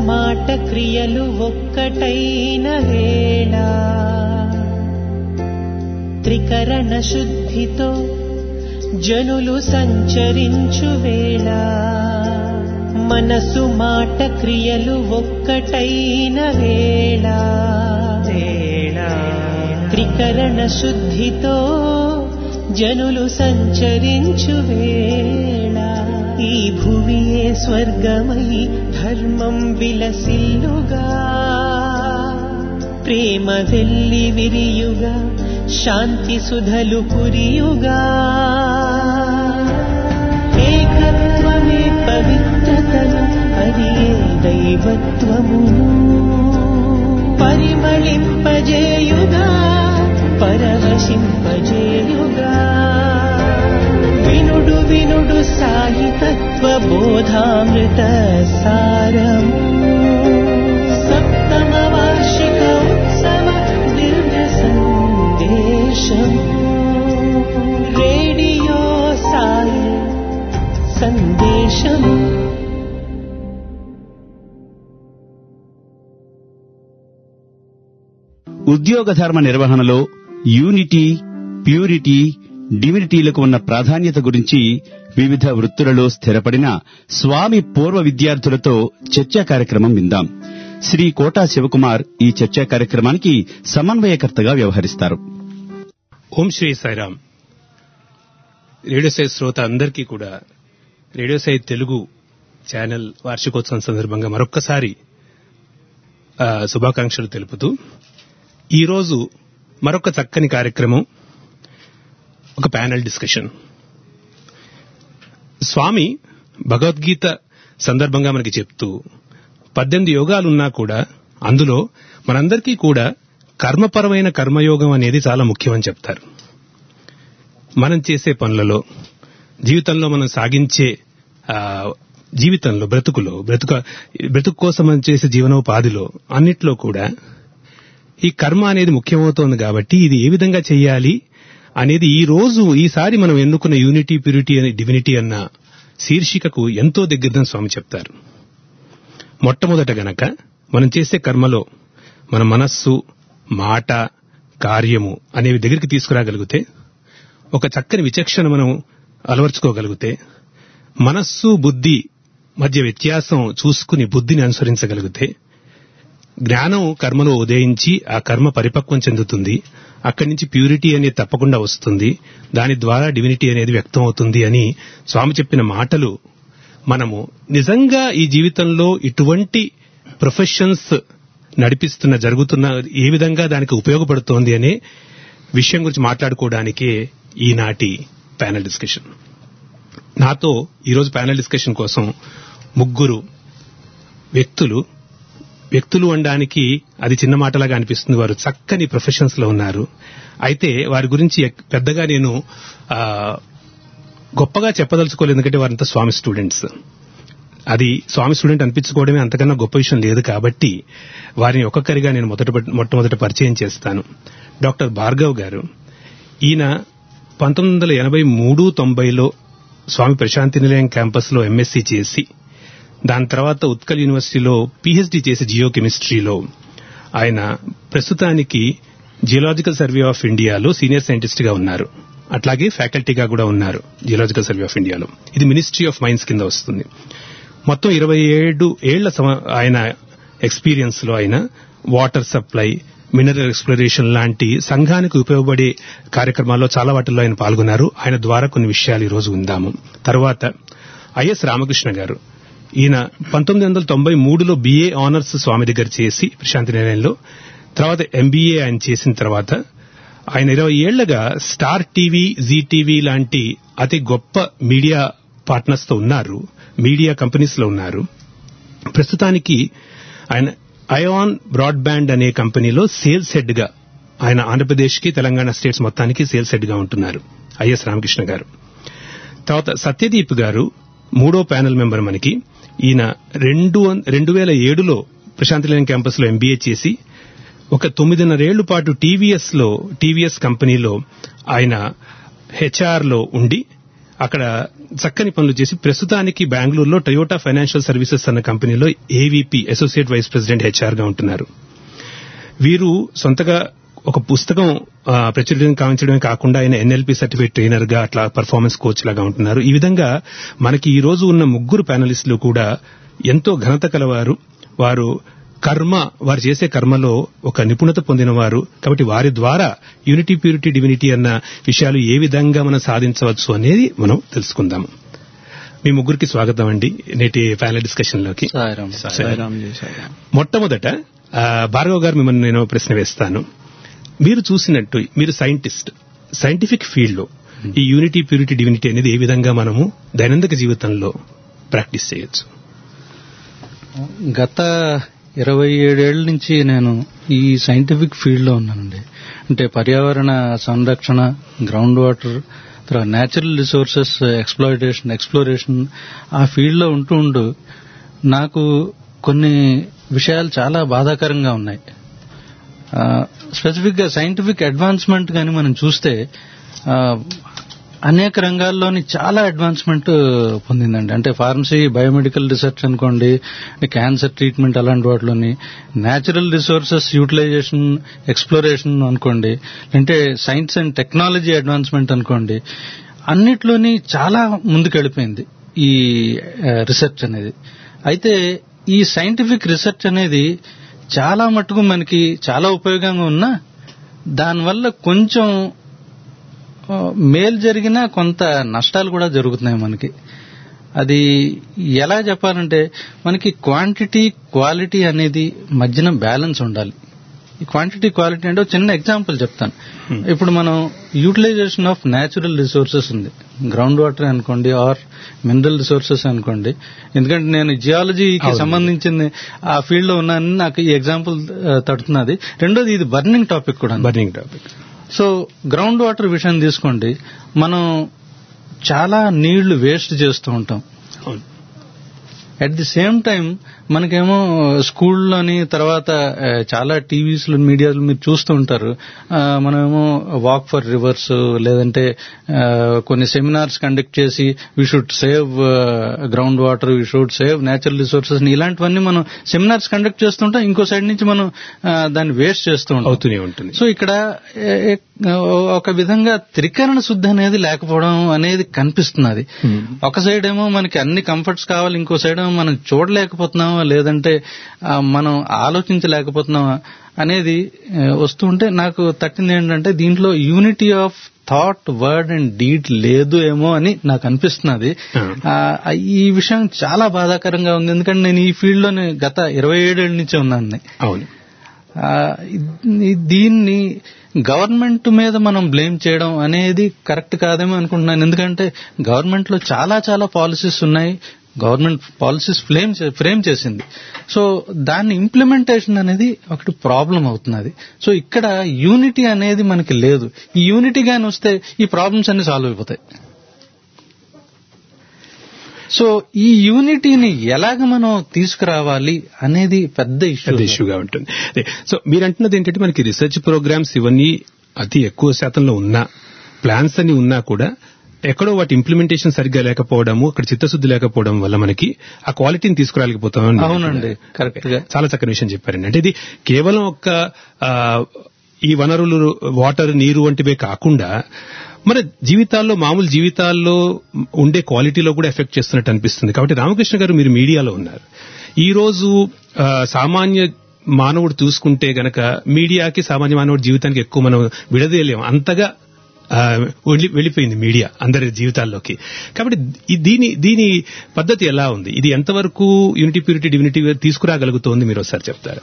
మాట క్రియలు ఒక్కటైన వేళ త్రికరణ శుద్ధితో జనులు సంచరించు వేళ మనసు మాట క్రియలు ఒక్కటైన వేళ త్రికరణ శుద్ధితో జనులు సంచరించు వేళ ఈ భువియే స్వర్గమై ధర్మం విలసిల్లుగా ప్రేమ వెల్లి విరియుగా శాంతి సుధలు కురియుగా ఏకత్వమే పవిత్రతను అది ఏ దైవత్వమును పరిమళింపజేయుగా పరవశింపజేయుగా వినుడు వినుడు సాయి తత్వ బోధామృత సారము సప్తమ వార్షిక ఉత్సవ దివ్య సందేశం రేడియో సాయి సందేశం ఉద్యోగ ధర్మ నిర్వహణలో యూనిటీ ప్యూరిటీ డివినిటీలకు ఉన్న ప్రాధాన్యత గురించి వివిధ వృత్తులలో స్థిరపడిన స్వామి పూర్వ విద్యార్థులతో చర్చా కార్యక్రమం విందాం శ్రీ కోటా శివకుమార్ ఈ చర్చా కార్యక్రమానికి సమన్వయకర్తగా వ్యవహరిస్తారు ఓం శ్రీ సాయిరామ్ రేడియో సై శ్రోత అందరికీ కూడా రేడియో సై తెలుగు ఛానల్ వార్షికోత్సవం సందర్భంగా మరొక్కసారి ఆ, శుభాకాంక్షలు తెలుపుతూ ఈరోజు మరొక చక్కని కార్యక్రమం ఒక ప్యానెల్ డిస్కషన్ స్వామి భగవద్గీత సందర్భంగా మనకి చెప్తూ పద్దెనిమిది యోగాలున్నా కూడా అందులో మనందరికీ కూడా కర్మపరమైన కర్మయోగం అనేది చాలా ముఖ్యమని చెప్తారు మనం చేసే పనులలో జీవితంలో మనం సాగించే ఆ, జీవితంలో బ్రతుకులో బ్రతుక బ్రతుకు కోసం మనం చేసే జీవనోపాధిలో అన్నిట్లో కూడా ఈ కర్మ అనేది ముఖ్యమవుతోంది కాబట్టి ఇది ఏ విధంగా చేయాలి అనేది ఈ రోజు ఈసారి మనం ఎన్నుకున్న యూనిటీ ప్యూరిటీ అనే డివినిటీ అన్న శీర్షికకు ఎంతో దగ్గరదని స్వామి చెప్తారు మొట్టమొదట గనక మనం చేసే కర్మలో మన మనస్సు మాట కార్యము అనేవి దగ్గరికి తీసుకురాగలిగితే ఒక చక్కని విచక్షణ మనం అలవర్చుకోగలిగితే మనస్సు బుద్ధి మధ్య వ్యత్యాసం చూసుకుని బుద్ధిని అనుసరించగలిగితే జ్ఞానం కర్మలో ఉదయించి ఆ కర్మ పరిపక్వం చెందుతుంది అక్కడి నుంచి ప్యూరిటీ అనేది తప్పకుండా వస్తుంది దాని ద్వారా డివినిటీ అనేది వ్యక్తం అవుతుంది అని స్వామి చెప్పిన మాటలు మనము నిజంగా ఈ జీవితంలో ఇటువంటి ప్రొఫెషన్స్ నడిపిస్తున్న జరుగుతున్న ఏ విధంగా దానికి ఉపయోగపడుతోంది అనే విషయం గురించి మాట్లాడుకోవడానికే ఈనాటి ప్యానెల్ డిస్కషన్ నాతో ఈరోజు ప్యానెల్ డిస్కషన్ కోసం ముగ్గురు వ్యక్తులు వ్యక్తులు అనడానికి అది చిన్న మాటలాగా అనిపిస్తుంది వారు చక్కని ప్రొఫెషన్స్ లో ఉన్నారు అయితే వారి గురించి ఎక్- పెద్దగా నేను ఆ, గొప్పగా చెప్పదలుచుకోలేదు ఎందుకంటే వారంతా స్వామి స్టూడెంట్స్ అది స్వామి స్టూడెంట్ అనిపించుకోవడమే అంతకన్నా గొప్ప విషయం లేదు కాబట్టి వారిని ఒక్కొక్కరిగా నేను మొదట మొట్టమొదట పరిచయం చేస్తాను డాక్టర్ భార్గవ్ గారు ఈయన పంతొమ్మిది వందల ఎనభై మూడు తొంభైలో స్వామి ప్రశాంతి నిలయం క్యాంపస్ లో ఎంఎస్సీ చేసి దాని తర్వాత ఉత్కల్ యూనివర్సిటీలో పిహెచ్డి చేసి జియో కెమిస్ట్రీలో ఆయన ప్రస్తుతానికి జియోలాజికల్ సర్వే ఆఫ్ ఇండియాలో సీనియర్ సైంటిస్ట్ గా ఉన్నారు అట్లాగే ఫ్యాకల్టీగా కూడా ఉన్నారు జియోలాజికల్ సర్వే ఆఫ్ ఇండియాలో ఇది మినిస్ట్రీ ఆఫ్ మైన్స్ కింద వస్తుంది మొత్తం ఇరవై ఏడు ఏళ్ల సమ- ఆయన ఎక్స్పీరియన్స్ లో ఆయన వాటర్ సప్లై మినరల్ ఎక్స్ప్లోరేషన్ లాంటి సంఘానికి ఉపయోగపడే కార్యక్రమాల్లో చాలా వాటిల్లో ఆయన పాల్గొన్నారు ఆయన ద్వారా కొన్ని విషయాలు ఈ రోజు ఉందాము తర్వాత ఐఎస్ రామకృష్ణ గారు ఈయన పంతొమ్మిది వందల తొంభై మూడులో బిఏ ఆనర్స్ స్వామి దగ్గర చేసి ప్రశాంతి నిలయంలో తర్వాత ఎంబీఏ ఆయన చేసిన తర్వాత ఆయన ఇరవై ఏళ్లుగా స్టార్ టీవీ జీ టీవీ లాంటి అతి గొప్ప మీడియా పార్ట్నర్స్ తో ఉన్నారు మీడియా కంపెనీస్ లో ఉన్నారు ప్రస్తుతానికి ఆయన ఐఆన్ బ్రాడ్బ్యాండ్ అనే కంపెనీలో సేల్స్ హెడ్ గా ఆయన ఆంధ్రప్రదేశ్ కి తెలంగాణ స్టేట్స్ మొత్తానికి సేల్స్ హెడ్ గా ఉంటున్నారు ఐఎస్ రామకృష్ణ గారు తర్వాత సత్యదీప్ గారు మూడో ప్యానెల్ మెంబర్ మనకి ఈయన రెండు వం- రెండు వేల ఏడులో ప్రశాంతిలేని క్యాంపస్ లో ఎంబీఏ చేసి ఒక తొమ్మిదిన్నరేళ్ల పాటు టీవీఎస్ లో టీవీఎస్ కంపెనీలో ఆయన హెచ్ఆర్ లో ఉండి అక్కడ చక్కని పనులు చేసి ప్రస్తుతానికి బెంగళూరులో టొయోటా ఫైనాన్షియల్ సర్వీసెస్ అన్న కంపెనీలో AVP associate vice president HR గా ఉంటున్నారు వీరు సొంతగా ఒక పుస్తకం ఆ, ప్రచురించడం కావించడమే కాకుండా ఆయన ఎన్ఎల్పి సర్టిఫికేట్ ట్రైనర్ గా అట్లా పర్ఫార్మెన్స్ కోచ్ లాగా ఉంటున్నారు ఈ విధంగా మనకి ఈ రోజు ఉన్న ముగ్గురు ప్యానలిస్టులు కూడా ఎంతో ఘనత కలవారు వారు కర్మ వారు చేసే కర్మలో ఒక నిపుణత పొందిన వారు కాబట్టి వారి ద్వారా యూనిటీ ప్యూరిటీ డివినిటీ అన్న విషయాలు ఏ విధంగా మనం సాధించవచ్చు అనేది మనం తెలుసుకుందాం మీ ముగ్గురికి స్వాగతం అండి నేటి ప్యానల్ డిస్కషన్ లోకి సాయిరామ్ సాయిరామ్ జై సాయిరామ్. మొట్టమొదట ఆ, భార్గవ్ గారు మిమ్మల్ని నేను ప్రశ్న వేస్తాను మీరు చూసినట్టు మీరు సైంటిస్ట్ సైంటిఫిక్ ఫీల్డ్ లో ఈ యూనిటీ ప్యూరిటీ డివినిటీ అనేది ఏ విధంగా మనము దైనందిక జీవితంలో ప్రాక్టీస్ చేయొచ్చు గత ఇరవై ఏడేళ్ల నుంచి నేను ఈ సైంటిఫిక్ ఫీల్డ్ లో ఉన్నానండి అంటే పర్యావరణ సంరక్షణ గ్రౌండ్ వాటర్ తర్వాత న్యాచురల్ రిసోర్సెస్ ఎక్స్ప్లోయిటేషన్ ఎక్స్ప్లోరేషన్ ఆ ఫీల్డ్ లో ఉంటూ ఉంటూ నాకు కొన్ని విషయాలు చాలా బాధాకరంగా ఉన్నాయి స్పెసిఫిక్ గా సైంటిఫిక్ అడ్వాన్స్మెంట్ కానీ మనం చూస్తే ఆ, అనేక రంగాల్లోని చాలా అడ్వాన్స్మెంట్ పొందిందండి అంటే ఫార్మసీ బయోమెడికల్ రీసెర్చ్ అనుకోండి క్యాన్సర్ ట్రీట్మెంట్ అలాంటి వాటిలోని న్యాచురల్ రిసోర్సెస్ యూటిలైజేషన్ ఎక్స్ప్లోరేషన్ అనుకోండి అంటే సైన్స్ అండ్ టెక్నాలజీ అడ్వాన్స్మెంట్ అనుకోండి అన్నిట్లోని చాలా ముందుకెళ్ళిపోయింది ఈ రీసెర్చ్ అనేది అయితే ఈ సైంటిఫిక్ రీసెర్చ్ అనేది చాలా మటుకు మనకి చాలా ఉపయోగంగా ఉన్నా దానివల్ల కొంచెం ఆ, మేలు జరిగినా కొంత నష్టాలు కూడా జరుగుతున్నాయి మనకి అది ఎలా చెప్పాలంటే మనకి క్వాంటిటీ క్వాలిటీ అనేది మధ్యన బ్యాలెన్స్ ఉండాలి ఈ క్వాంటిటీ క్వాలిటీ అంటే ఒక చిన్న ఎగ్జాంపుల్ చెప్తాను ఇప్పుడు మనం యూటిలైజేషన్ ఆఫ్ న్యాచురల్ రిసోర్సెస్ ఉంది గ్రౌండ్ వాటర్ అనుకోండి ఆర్ మినరల్ రిసోర్సెస్ అనుకోండి ఎందుకంటే నేను జియాలజీకి సంబంధించింది ఆ ఫీల్డ్ లో ఉన్నాను నాకు ఈ ఎగ్జాంపుల్ తడుతున్నది రెండోది ఇది బర్నింగ్ టాపిక్ కూడా burning topic so ground water విషయం తీసుకోండి మనం చాలా నీళ్లు వేస్ట్ చేస్తూ ఉంటాం అవును అట్ ది సేమ్ టైం మనకేమో స్కూల్లోని తర్వాత ఆ, చాలా టీవీస్ మీడియాలో మీరు చూస్తూ ఉంటారు ఆ, మనమేమో వాక్ ఫర్ రివర్స్ లేదంటే ఆ, కొన్ని సెమినార్స్ కండక్ట్ చేసి we should save ground water we should save natural resources ఇలాంటివన్నీ మనం సెమినార్స్ కండక్ట్ చేస్తుంటాం ఇంకో సైడ్ నుంచి మనం ఆ, దాన్ని వేస్ట్ చేస్తూ ఉంటాం అవుతూనే ఉంటుంది సో ఇక్కడ ఏ- ఏ- ఒక విధంగా త్రికరణ శుద్ధి అనేది లేకపోవడం అనేది కనిపిస్తున్నది ఒక సైడ్ ఏమో మనకి అన్ని కంఫర్ట్స్ కావాలి ఇంకో సైడ్ ఏమో మనం చూడలేకపోతున్నామా లేదంటే ఆ, మనం ఆలోచించలేకపోతున్నామా అనేది ఆ, వస్తూ ఉంటే నాకు తట్టింది ఏంటంటే దీంట్లో unity of thought word and deed లేదు ఏమో అని నాకు అనిపిస్తున్నది ఆ, ఈ విషయం చాలా బాధాకరంగా ఉంది ఎందుకంటే నేను ఈ ఫీల్డ్ లోనే గత ఇరవై ఏడేళ్ల నుంచి ఉన్నాను అవును ఆ, ఇ- దీన్ని గవర్నమెంట్ మీద మనం బ్లేమ్ చేయడం అనేది కరెక్ట్ కాదేమో అనుకుంటున్నాను ఎందుకంటే గవర్నమెంట్ లో చాలా చాలా పాలసీస్ ఉన్నాయి గవర్నమెంట్ పాలసీస్ ఫ్రేమ్ ఫ్రేమ్ చేసింది సో దాని ఇంప్లిమెంటేషన్ అనేది ఒకటి ప్రాబ్లం అవుతున్నది సో ఇక్కడ యూనిటీ అనేది మనకి లేదు ఈ యూనిటీ గాని వస్తే ఈ ప్రాబ్లమ్స్ అన్ని సాల్వ్ అయిపోతాయి సో ఈ యూనిటీని ఎలాగ మనం తీసుకురావాలి అనేది పెద్ద ఇష్యూ పెద్ద ఇష్యూగా ఉంటుంది అదే. సో మీరు అంటున్నది ఏంటంటే మనకి రీసెర్చ్ ప్రోగ్రామ్స్ ఇవన్నీ అతి ఎక్కువ శాతంలో ఉన్నా ప్లాన్స్ అన్ని ఉన్నా కూడా ఎక్కడో వాటి ఇంప్లిమెంటేషన్ సరిగ్గా లేకపోవడము అక్కడ చిత్తశుద్ధి లేకపోవడం వల్ల మనకి ఆ క్వాలిటీని తీసుకురాలేకపోతాం అని అవునండి కరెక్ట్ గా చాలా చక్కని విషయం చెప్పారండి అంటే ఇది కేవలం ఒక్క ఆ, ఈ వనరులు వాటర్ నీరు వంటివే కాకుండా మన జీవితాల్లో మామూలు జీవితాల్లో ఉండే క్వాలిటీలో కూడా ఎఫెక్ట్ చేస్తున్నట్టు అనిపిస్తుంది కాబట్టి రామకృష్ణ గారు మీరు మీడియాలో ఉన్నారు ఈ రోజు ఆ, సామాన్య మానవుడు చూసుకుంటే గనక మీడియాకి సామాన్య మానవుడి జీవితానికి ఎక్కువ మనం విడదీయలేము అంతగా ఆ, వెళ్ళి- వెళ్ళిపోయింది మీడియా అందరి జీవితాల్లోకి కాబట్టి ఈ- దీని దీని పద్ధతి ఎలా ఉంది ఇది ఎంతవరకు యూనిటీ ప్యూరిటీ డివినిటీ తీసుకురాగలుగుతోంది మీరు ఒకసారి చెప్తారు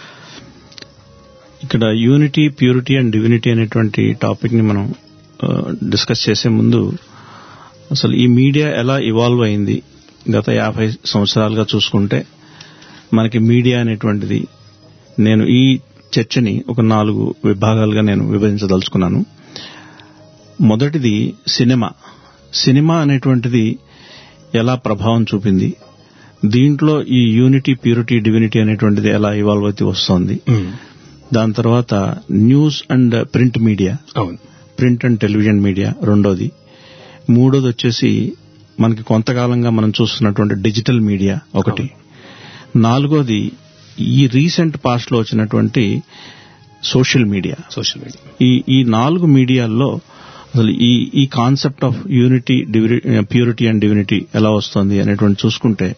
ఇక్కడ యూనిటీ ప్యూరిటీ అండ్ డివినిటీ అనేటువంటి టాపిక్ ని మనం డిస్కస్ చేసే ముందు అసలు ఈ మీడియా ఎలా ఇవాల్వ్ అయింది గత యాభై సంవత్సరాలుగా చూసుకుంటే మనకి మీడియా అనేటువంటిది నేను ఈ చర్చని ఒక నాలుగు విభాగాలుగా నేను విభజించదలుచుకున్నాను మొదటిది సినిమా సినిమా అనేటువంటిది ఎలా ప్రభావం చూపింది దీంట్లో ఈ యూనిటీ ప్యూరిటీ డివినిటీ అనేటువంటిది ఎలా ఇవాల్వ్ అవుతూ వస్తోంది దాని తర్వాత న్యూస్ అండ్ ప్రింట్ మీడియా అవును ప్రింట్ అండ్ టెలివిజన్ మీడియా రెండోది మూడోది వచ్చేసి మనకి కొంతకాలంగా మనం చూస్తున్నటువంటి డిజిటల్ మీడియా ఒకటి నాలుగోది ఈ రీసెంట్ పాస్ట్ లో వచ్చినటువంటి సోషల్ మీడియా సోషల్ మీడియా ఈ ఈ నాలుగు మీడియాల్లో అసలు ఈ ఈ concept of unity purity and divinity ఎలా వస్తుంది అనేటువంటి చూసుకుంటే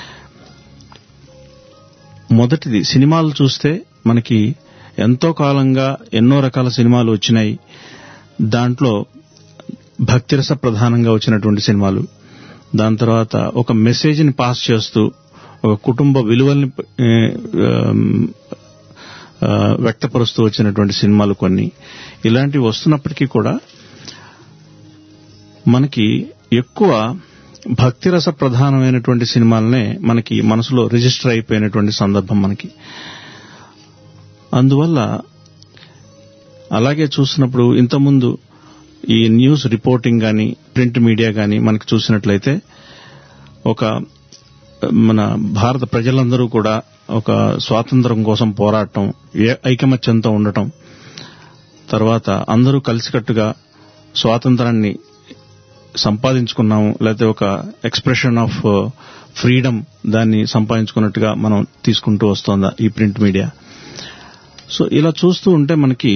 మొదటిది సినిమాలు చూస్తే మనకి ఎంతో కాలంగా ఎన్నో రకాల సినిమాలు వచ్చినాయి దాంట్లో భక్తిరస ప్రధానంగా వచ్చినటువంటి సినిమాలు దాని తర్వాత ఒక మెసేజ్ని పాస్ చేస్తూ ఒక కుటుంబ విలువల్ని ఏ, ఆమ్, ఆ, వ్యక్తపరుస్తూ వచ్చినటువంటి సినిమాలు కొన్ని ఇలాంటివి వస్తున్నప్పటికీ కూడా మనకి ఎక్కువ భక్తిరస ప్రధానమైనటువంటి సినిమాలనే మనకి మనసులో రిజిస్టర్ అయిపోయినటువంటి సందర్భం మనకి అందువల్ల అలాగే చూసినప్పుడు ఇంతకుముందు ఈ న్యూస్ రిపోర్టింగ్ గాని ప్రింట్ మీడియా గాని మనకి చూసినట్లయితే ఒక మన భారత ప్రజలందరూ కూడా ఒక స్వాతంత్రం కోసం పోరాటం ఏ ఐకమత్యంతో ఉండటం తర్వాత అందరూ కలిసికట్టుగా స్వాతంత్రాన్ని సంపాదించుకున్నాము లేకపోతే ఒక ఎక్స్ప్రెషన్ ఆఫ్ ఫ్రీడమ్ దాన్ని సంపాదించుకున్నట్టుగా మనం తీసుకుంటూ వస్తోందా ఈ ప్రింట్ మీడియా సో ఇలా చూస్తూ ఉంటే మనకి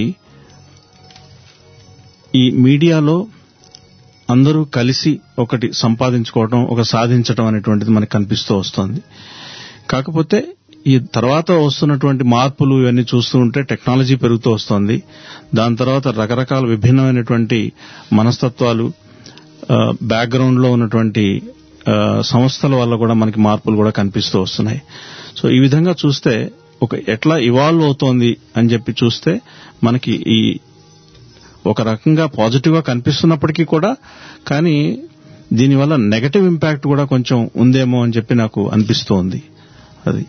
ఈ మీడియాలో అందరూ కలిసి ఒకటి సంపాదించుకోవడం ఒక సాధించడం అనేటువంటిది మనకు కనిపిస్తూ వస్తుంది కాకపోతే ఈ తర్వాత వస్తున్నటువంటి మార్పులు ఇవన్నీ చూస్తూ ఉంటే టెక్నాలజీ పెరుగుతూ వస్తుంది దాని తర్వాత రకరకాల విభిన్నమైనటువంటి మనస్తత్వాలు బ్యాక్గ్రౌండ్ లో ఉన్నటువంటి ఆ, సంస్థల వల్ల కూడా మనకి మార్పులు కూడా కనిపిస్తూ వస్తున్నాయి సో ఈ విధంగా చూస్తే ఒక ఎట్లా ఇవాల్వ్ అవుతోంది అని చెప్పి చూస్తే మనకి ఈ ఒక రకంగా పాజిటివ్ గా కనిపిస్తున్నప్పటికీ కూడా కానీ దీనివల్ల నెగటివ్ ఇంపాక్ట్ కూడా కొంచెం ఉందేమో అని చెప్పి నాకు అనిపిస్తోంది అది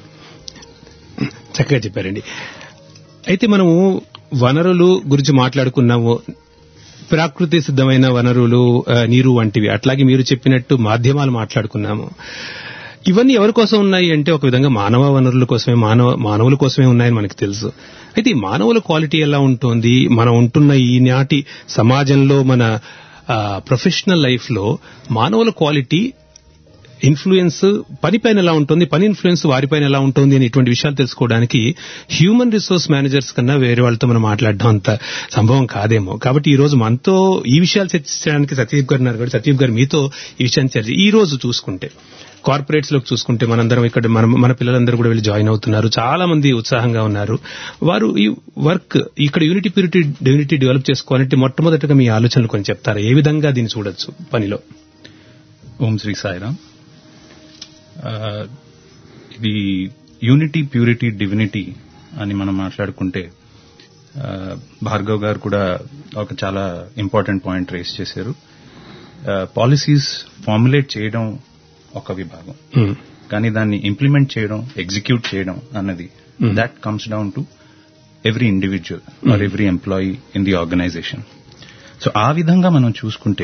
చక్కగా చెప్పారండి అయితే మనము వనరులు గురించి మాట్లాడుకున్నాము ప్రాకృతి సిద్ధమైన వనరులు ఆ, నీరు వంటివి అట్లాగే మీరు చెప్పినట్టు మాధ్యమాలు మాట్లాడుకున్నాము ఇవన్నీ ఎవరి కోసం ఉన్నాయి అంటే ఒక విధంగా మానవ వనరుల కోసమే మానవ మానవుల కోసమే ఉన్నాయని మనకు తెలుసు అయితే ఈ మానవుల క్వాలిటీ ఎలా ఉంటుంది మనం ఉంటున్న ఈనాటి సమాజంలో మన ప్రొఫెషనల్ లైఫ్ లో మానవుల క్వాలిటీ ఇన్ఫ్లుయెన్స్ పని పైన ఎలా ఉంటుంది పని ఇన్ఫ్లుయెన్స్ వారిపైన ఎలా ఉంటుంది అని ఇటువంటి విషయాలు తెలుసుకోవడానికి హ్యూమన్ రిసోర్స్ మేనేజర్స్ కన్నా వేరే వాళ్ళతో మనం మాట్లాడడం అంత సంభవం కాదేమో కాబట్టి ఈ రోజు మనతో ఈ విషయాలు చర్చించడానికి సత్యదీప్ గారు ఉన్నారు కాబట్టి సత్యదీప్ గారు మీతో ఈ విషయాన్ని చర్చ ఈ రోజు చూసుకుంటే కార్పొరేట్స్ లోకి చూసుకుంటే మనందరం ఇక్కడ మన మన పిల్లలందరూ కూడా వెళ్ళి జాయిన్ అవుతున్నారు చాలా మంది ఉత్సాహంగా ఉన్నారు వారు ఈ వర్క్ ఇక్కడ యూనిటీ ప్యూరిటీ యూనిటీ డెవలప్ చేసుకోవాలంటే మొట్టమొదటిగా మీ ఆలోచనలు కొంచెం చెప్తారా ఏ విధంగా దీన్ని చూడొచ్చు పనిలో ఓం శ్రీ సాయిరామ్ ఆ, ఇది యూనిటీ ప్యూరిటీ డివినిటీ అని మనం మాట్లాడుకుంటే ఆ, భార్గవ్ గారు కూడా ఒక చాలా ఇంపార్టెంట్ పాయింట్ రేస్ చేశారు పాలసీస్ ఫార్ములేట్ చేయడం ఒక విభాగం Hmm. కానీ దాన్ని ఇంప్లిమెంట్ చేయడం ఎగ్జిక్యూట్ చేయడం అన్నది Hmm. That comes down to every individual or every employee in the organisation so ఆ విధంగా మనం చూసుకుంటే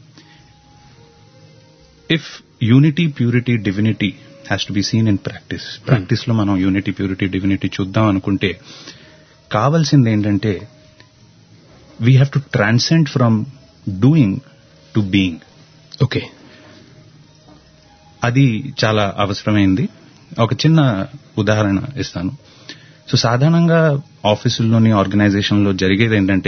if unity purity divinity has to be seen in practice practice లో మనం యూనిటీ ప్యూరిటీ డివినిటీ చూద్దాం అనుకుంటే కావాల్సింది ఏంటంటే we have to transcend from doing to being okay అది చాలా అవసరమైంది ఒక చిన్న ఉదాహరణ ఇస్తాను సో సాధారణంగా ఆఫీసుల్లోని ఆర్గనైజేషన్లో జరిగేది ఏంటంటే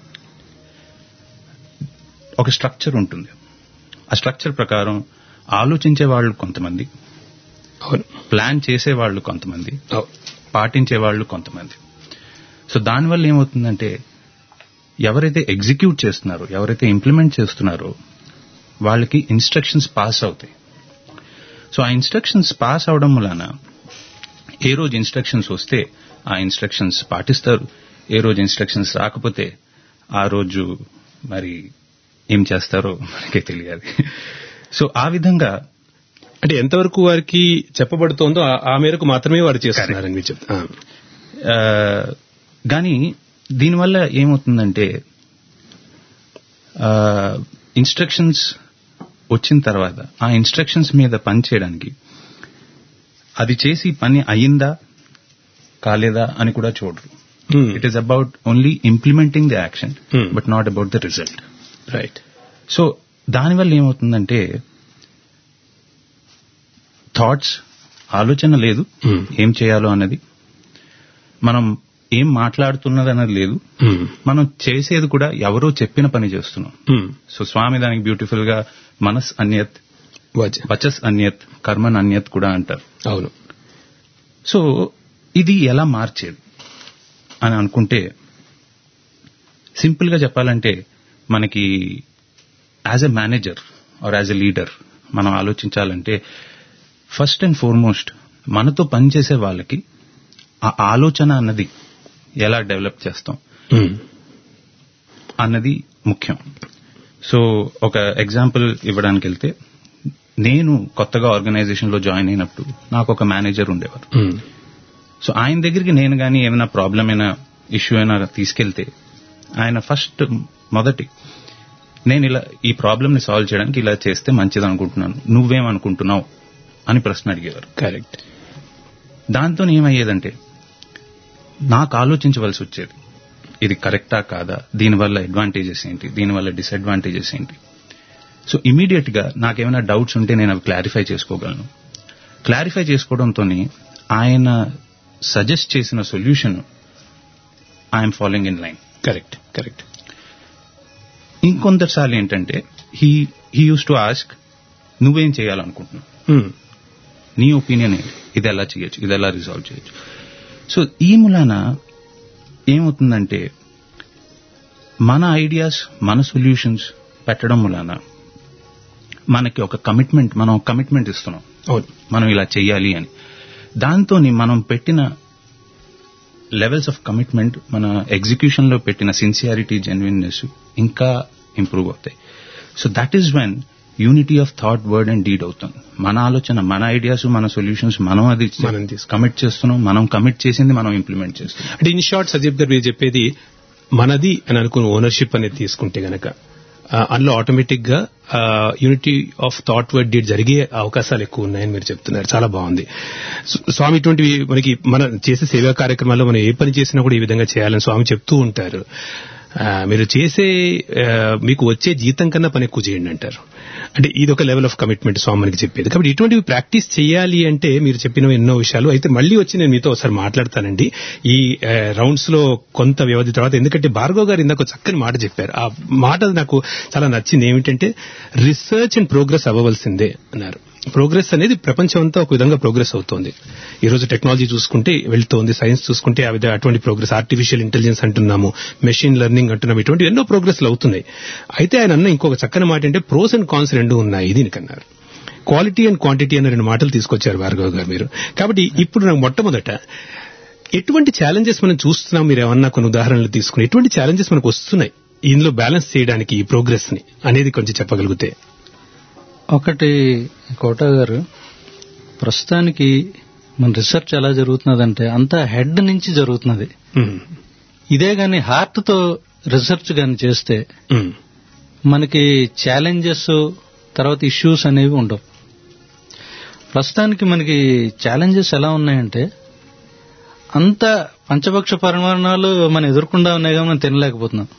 ఒక స్ట్రక్చర్ ఉంటుంది ఆ స్ట్రక్చర్ ప్రకారం ఆలోచించే వాళ్ళు కొంతమంది అవును ప్లాన్ చేసే వాళ్ళు కొంతమంది అవును పాటించే వాళ్ళు కొంతమంది సో దానివల్ల ఏమవుతుందంటే ఎవరైతే ఎగ్జిక్యూట్ చేస్తున్నారో ఎవరైతే ఇంప్లిమెంట్ చేస్తున్నారో వాళ్ళకి ఇన్స్ట్రక్షన్స్ పాస్ అవుతాయి సో ఆ ఇన్స్ట్రక్షన్స్ పాస్ అవడం వలన ఏ రోజు ఇన్స్ట్రక్షన్స్ వస్తే ఆ ఇన్స్ట్రక్షన్స్ పాటిస్తారు ఏ రోజు ఇన్స్ట్రక్షన్స్ రాకపోతే ఆ రోజు మరి ఏం చేస్తారో మనకే తెలియాలి సో ఆ విధంగా అంటే ఎంతవరకు వారికి చెప్పబడుతోందో ఆ- ఆ మేరకు మాత్రమే వారు చేస్తున్నారని మీరు చెప్తారు ఆ, కానీ దీనివల్ల ఏమవుతుందంటే ఇన్స్ట్రక్షన్స్ వచ్చిన తర్వాత ఆ ఇన్స్ట్రక్షన్స్ మీద పని చేయడానికి అది చేసి పని అయిందా కాలేదా అని కూడా చూడరు it is about only implementing the action Hmm. But not about the result right so దానివల్ల ఏమవుతుందంటే థాట్స్ ఆలోచన లేదు Hmm. ఏం చేయాలో అన్నది మనం ఏం మాట్లాడుతున్నది అన్నది లేదు ఉమ్, మనం చేసేది కూడా ఎవరో చెప్పిన పని చేస్తున్నాం ఉమ్, సో స్వామి దానికి బ్యూటిఫుల్ గా మనస్ అన్యత్ వచ- వచస్ అన్యత్ కర్మన్ అన్యత్ కూడా అంటారు అవును సో ఇది ఎలా మార్చేది అని అనుకుంటే సింపుల్ గా చెప్పాలంటే మనకి as a manager or as a leader మనం ఆలోచించాలంటే ఫస్ట్ అండ్ ఫార్మోస్ట్ మనతో పనిచేసే వాళ్ళకి ఆ ఆలోచన అన్నది ఎలా డెవలప్ చేస్తాం ఉమ్, అన్నది ముఖ్యం సో ఒక ఎగ్జాంపుల్ ఇవ్వడానికి వెళ్తే నేను కొత్తగా ఆర్గనైజేషన్ లో జాయిన్ అయినప్పుడు నాకు ఒక మేనేజర్ ఉండేవారు ఉమ్, సో ఆయన దగ్గరికి నేను కానీ ఏమైనా ప్రాబ్లం అయినా ఇష్యూ అయినా తీసుకెళ్తే ఆయన ఫస్ట్ మొదటి నేను ఇలా ఈ ప్రాబ్లమ్ ని సాల్వ్ చేయడానికి ఇలా చేస్తే మంచిది అనుకుంటున్నాను నువ్వేమనుకుంటున్నావు అని ప్రశ్న అడిగేవారు కరెక్ట్ దాంతో ఏమయ్యేదంటే నాకు ఆలోచించవలసి వచ్చేది ఇది కరెక్టా కాదా దీనివల్ల అడ్వాంటేజెస్ ఏంటి దీనివల్ల డిసడ్వాంటేజెస్ ఏంటి సో ఇమీడియట్ గా నాకేమైనా డౌట్స్ ఉంటే నేను అవి క్లారిఫై చేసుకోగలను క్లారిఫై చేసుకోవడంతో ఆయన సజెస్ట్ చేసిన solution I'm following in line correct correct ఇంకొందరిసార్లు ఏంటంటే he he used to ask నువ్వేం చేయాలనుకుంటున్నావు ఉమ్, నీ ఒపీనియన్ ఏంటి ఇది ఎలా చేయొచ్చు ఇది ఎలా రిజాల్వ్ చేయొచ్చు సో ఈ మూలాన ఏమవుతుందంటే మన ఐడియాస్ మన సొల్యూషన్స్ పెట్టడం మూలాన మనకి ఒక కమిట్మెంట్ మనం కమిట్మెంట్ ఇస్తున్నాం అవును మనం ఇలా చెయ్యాలి అని దాంతో మనం పెట్టిన లెవెల్స్ ఆఫ్ కమిట్మెంట్ మన ఎగ్జిక్యూషన్ లో పెట్టిన సిన్సియారిటీ జెన్యున్నెస్ ఇంకా ఇంప్రూవ్ అవుతాయి so that is when unity of thought word and deed అవుతుంది మన ఆలోచన మన ఐడియాస్ మన సొల్యూషన్స్ మనం అది మనం తీసుకు- కమిట్ చేస్తున్నాం మనం కమిట్ చేసింది మనం ఇంప్లిమెంట్ చేస్తున్నాం అంటే ఇన్ షార్ట్ సజీబ్ గారు మీరు చెప్పేది మనది అని అనుకుని ఓనర్షిప్ అనేది తీసుకుంటే గనక ఆ, అందులో ఆటోమేటిక్ గా unity of thought word deed జరిగే అవకాశాలు ఎక్కువ ఉన్నాయని మీరు చెప్తున్నారు చాలా బాగుంది స్వ- స్వామి ఇటువంటివి మనకి మన చేసే సేవా కార్యక్రమాల్లో మనం ఏ పని చేసినా కూడా ఈ విధంగా చేయాలని స్వామి చెప్తూ ఉంటారు ఆ, మీరు చేసే ఆ, మీకు వచ్చే జీతం కన్నా పని ఎక్కువ చేయండి అంటారు అంటే ఇది ఒక లెవెల్ ఆఫ్ కమిట్మెంట్ స్వామి మనకి చెప్పేది కాబట్టి ఇటువంటివి ప్రాక్టీస్ చేయాలి అంటే మీరు చెప్పిన ఎన్నో విషయాలు అయితే మళ్ళీ వచ్చి నేను మీతో ఒకసారి మాట్లాడతానండి ఈ రౌండ్స్ లో కొంత వ్యవధి తర్వాత ఎందుకంటే భార్గవ్ గారు ఇందాక ఒక చక్కని మాట చెప్పారు ఆ మాట నాకు చాలా నచ్చింది ఏమిటంటే రీసెర్చ్ అండ్ ప్రోగ్రెస్ అవ్వవలసిందే అన్నారు ప్రోగ్రెస్ అనేది ప్రపంచం అంతా ఒక విధంగా ప్రోగ్రెస్ అవుతోంది ఈ రోజు టెక్నాలజీ చూసుకుంటే వెళ్తోంది సైన్స్ చూసుకుంటే ఆ విధంగా అటువంటి ప్రోగ్రెస్ ఆర్టిఫిషియల్ ఇంటెలిజెన్స్ అంటున్నాము మెషిన్ లెర్నింగ్ అంటున్నాము ఇటువంటి ఎన్నో ప్రోగ్రెస్లు అవుతున్నాయి అయితే ఆయన అన్న ఇంకొక చక్కని మాట అంటే ప్రోస్ అండ్ కాన్స్ రెండు ఉన్నాయి దీనికన్నారు క్వాలిటీ అండ్ క్వాంటిటీ అనే రెండు మాటలు తీసుకొచ్చారు భార్గవ్ గారు మీరు కాబట్టి ఇప్పుడు నాకు మొట్టమొదట ఎటువంటి ఛాలెంజెస్ మనం చూస్తున్నాం మీరు ఏమన్నా కొన్ని ఉదాహరణలు తీసుకుని ఎటువంటి ఛాలెంజెస్ మనకు వస్తున్నాయి ఇందులో బ్యాలెన్స్ చేయడానికి ఈ ప్రోగ్రెస్ ని అనేది కొంచెం చెప్పగలిగితే ఒకటి కోట గారు ప్రస్తుతానికి మన రీసెర్చ్ ఎలా జరుగుతున్నదంటే అంతా హెడ్ నుంచి జరుగుతున్నది ఉమ్, ఇదే గాని హార్ట్ తో రీసెర్చ్ గాని చేస్తే ఉమ్, మనకి ఛాలెంజెస్ తర్వాత ఇష్యూస్ అనేవి ఉండవు ప్రస్తుతానికి మనకి ఛాలెంజెస్ ఎలా ఉన్నాయంటే అంత పంచపక్ష పరిమాణాలు మనం ఎదుర్కొండా ఉన్నాయి కానీ మనం తినలేకపోతున్నాం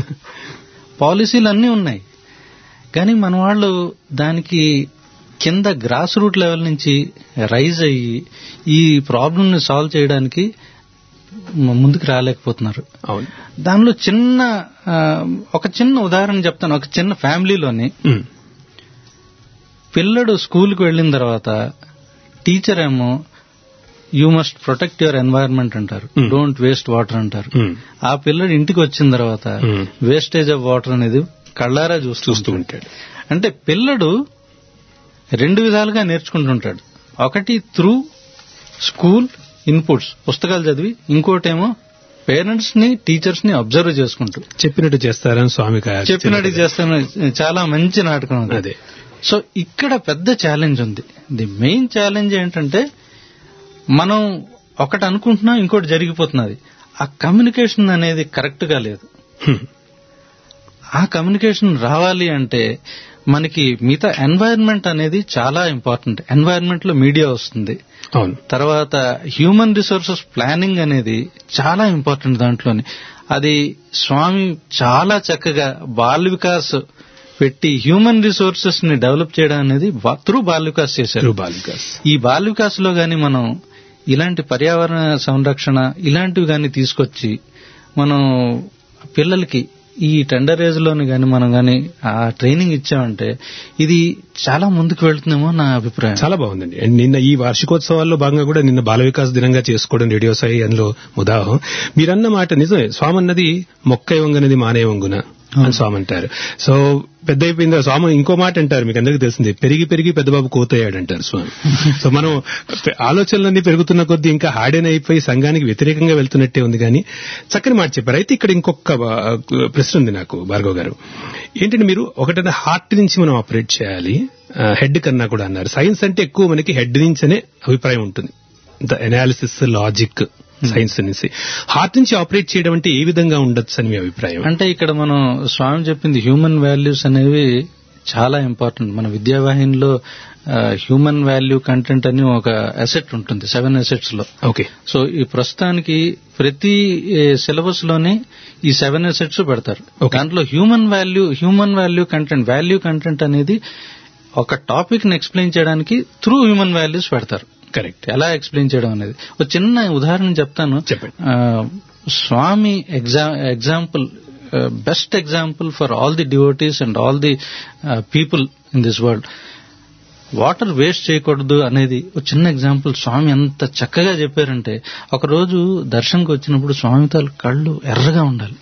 పాలసీలు అన్నీ ఉన్నాయి కానీ మన వాళ్ళు దానికి కింద గ్రాస్ రూట్ లెవెల్ నుంచి రైజ్ అయ్యి ఈ ప్రాబ్లమ్ ని సాల్వ్ చేయడానికి మ- ముందుకు రాలేకపోతున్నారు అవును దానిలో చిన్న ఆ, ఒక చిన్న ఉదాహరణ చెప్తాను ఒక చిన్న ఫ్యామిలీలోని ఉమ్, పిల్లడు స్కూల్కి వెళ్ళిన తర్వాత టీచర్ ఏమో you must protect your environment అంటారు Hmm. డోంట్ వేస్ట్ వాటర్ అంటారు ఉమ్, ఆ పిల్లడు ఇంటికి వచ్చిన తర్వాత Hmm. వేస్టేజ్ ఆఫ్ వాటర్ అనేది కళ్ళారా చూస్తూ చూస్తూ ఉంటాడు. ఉంటాడు అంటే పిల్లడు రెండు విధాలుగా నేర్చుకుంటుంటాడు ఒకటి త్రూ స్కూల్ ఇన్పుట్స్ పుస్తకాలు చదివి ఇంకోటేమో పేరెంట్స్ ని టీచర్స్ ని అబ్జర్వ్ చేసుకుంటూ చెప్పినట్టు చేస్తారని స్వామి కా- చెప్పినట్టు చేస్తాను చాలా మంచి నాటకం అది. అదే సో ఇక్కడ పెద్ద ఛాలెంజ్ ఉంది ది మెయిన్ ఛాలెంజ్ ఏంటంటే మనం ఒకటి అనుకుంటున్నాం ఇంకోటి జరిగిపోతున్నది ఆ కమ్యూనికేషన్ అనేది కరెక్ట్ గా లేదు హ్మ్. ఆ కమ్యూనికేషన్ రావాలి అంటే మనకి మిగతా ఎన్వైరన్మెంట్ అనేది చాలా ఇంపార్టెంట్ ఎన్వైరన్మెంట్ లో మీడియా వస్తుంది అవును తర్వాత హ్యూమన్ రిసోర్సెస్ ప్లానింగ్ అనేది చాలా ఇంపార్టెంట్ దాంట్లోని అది స్వామి చాలా చక్కగా బాల్ వికాస్ పెట్టి హ్యూమన్ రిసోర్సెస్ ని డెవలప్ చేయడం అనేది త్రూ బాల్ వికాస్ చేశారు Through బాల్ వికాస్ ఈ బాల్ వికాస్ లో గాని మనం ఇలాంటి పర్యావరణ సంరక్షణ ఇలాంటివి గాని తీసుకొచ్చి మనం పిల్లలకి ఈ టెండర్ ఏజ్ లోని గాని మనం గాని ఆ ట్రైనింగ్ ఇచ్చామంటే ఇది చాలా ముందుకు వెళ్తుందేమో నా అభిప్రాయం చాలా బాగుందండి అండ్ నిన్న ఈ వార్షికోత్సవాల్లో భాగంగా కూడా నిన్న బాల వికాస్ దినంగా చేసుకోవడం రేడియో సాయి అందులో ముదాహం మీరన్న మాట నిజమే స్వామి అన్నది మొక్క వంగనది మానే వంగున అని స్వామి అంటారు సో పెద్ద అయిపోయింది స్వామి ఇంకో మాట అంటారు మీకు అందరికీ తెలిసింది పెరిగి పెరిగి పెద్దబాబు కోతయ్యాడు అంటారు స్వామి సో మనం పె- ఆలోచనలన్నీ పెరుగుతున్న కొద్దీ ఇంకా హార్డెన్ అయిపోయి సంఘానికి వ్యతిరేకంగా వెళ్తున్నట్టే ఉంది కానీ చక్కని మాట చెప్పారు అయితే ఇక్కడ ఇంకొక ఆ, ప్రశ్న ఉంది నాకు భార్గవ్ గారు ఏంటంటే మీరు ఒకటంటే హార్ట్ నుంచి మనం ఆపరేట్ చేయాలి హెడ్ కన్నా కూడా అన్నారు సైన్స్ అంటే ఎక్కువ మనకి హెడ్ నుంచనే అభిప్రాయం ఉంటుంది ద ఎనాలిసిస్ లాజిక్ సైన్స్ నుంచి హార్ట్ నుంచి ఆపరేట్ చేయడం అంటే ఏ విధంగా ఉండొచ్చు అని మీ అభిప్రాయం అంటే ఇక్కడ మనం స్వామి చెప్పింది హ్యూమన్ వాల్యూస్ అనేవి చాలా ఇంపార్టెంట్ మన విద్యావాహినిలో హ్యూమన్ వాల్యూ కంటెంట్ అని ఒక అసెట్ ఉంటుంది సెవెన్ అసెట్స్ లో ఓకే సో ఈ ప్రస్తుతానికి ప్రతి సిలబస్ లోనే ఈ సెవెన్ అసెట్స్ పెడతారు Okay. దాంట్లో human value human value content value content అనేది ఒక టాపిక్ ని ఎక్స్ప్లెయిన్ చేయడానికి త్రూ హ్యూమన్ వాల్యూస్ పెడతారు కరెక్ట్ ఎలా ఎక్స్ప్లెయిన్ చేయడం అనేది ఒక చిన్న ఉదాహరణ చెప్తాను చెప్పండి. ఆ, స్వామి exa example best example for all the devotees and all the people in this world water waste చేయకూడదు అనేది ఒక చిన్న ఎగ్జాంపుల్ స్వామి ఎంత చక్కగా చెప్పారంటే ఒకరోజు దర్శనంకి వచ్చినప్పుడు స్వామి తాలూ కళ్ళు ఎర్రగా ఉండాలి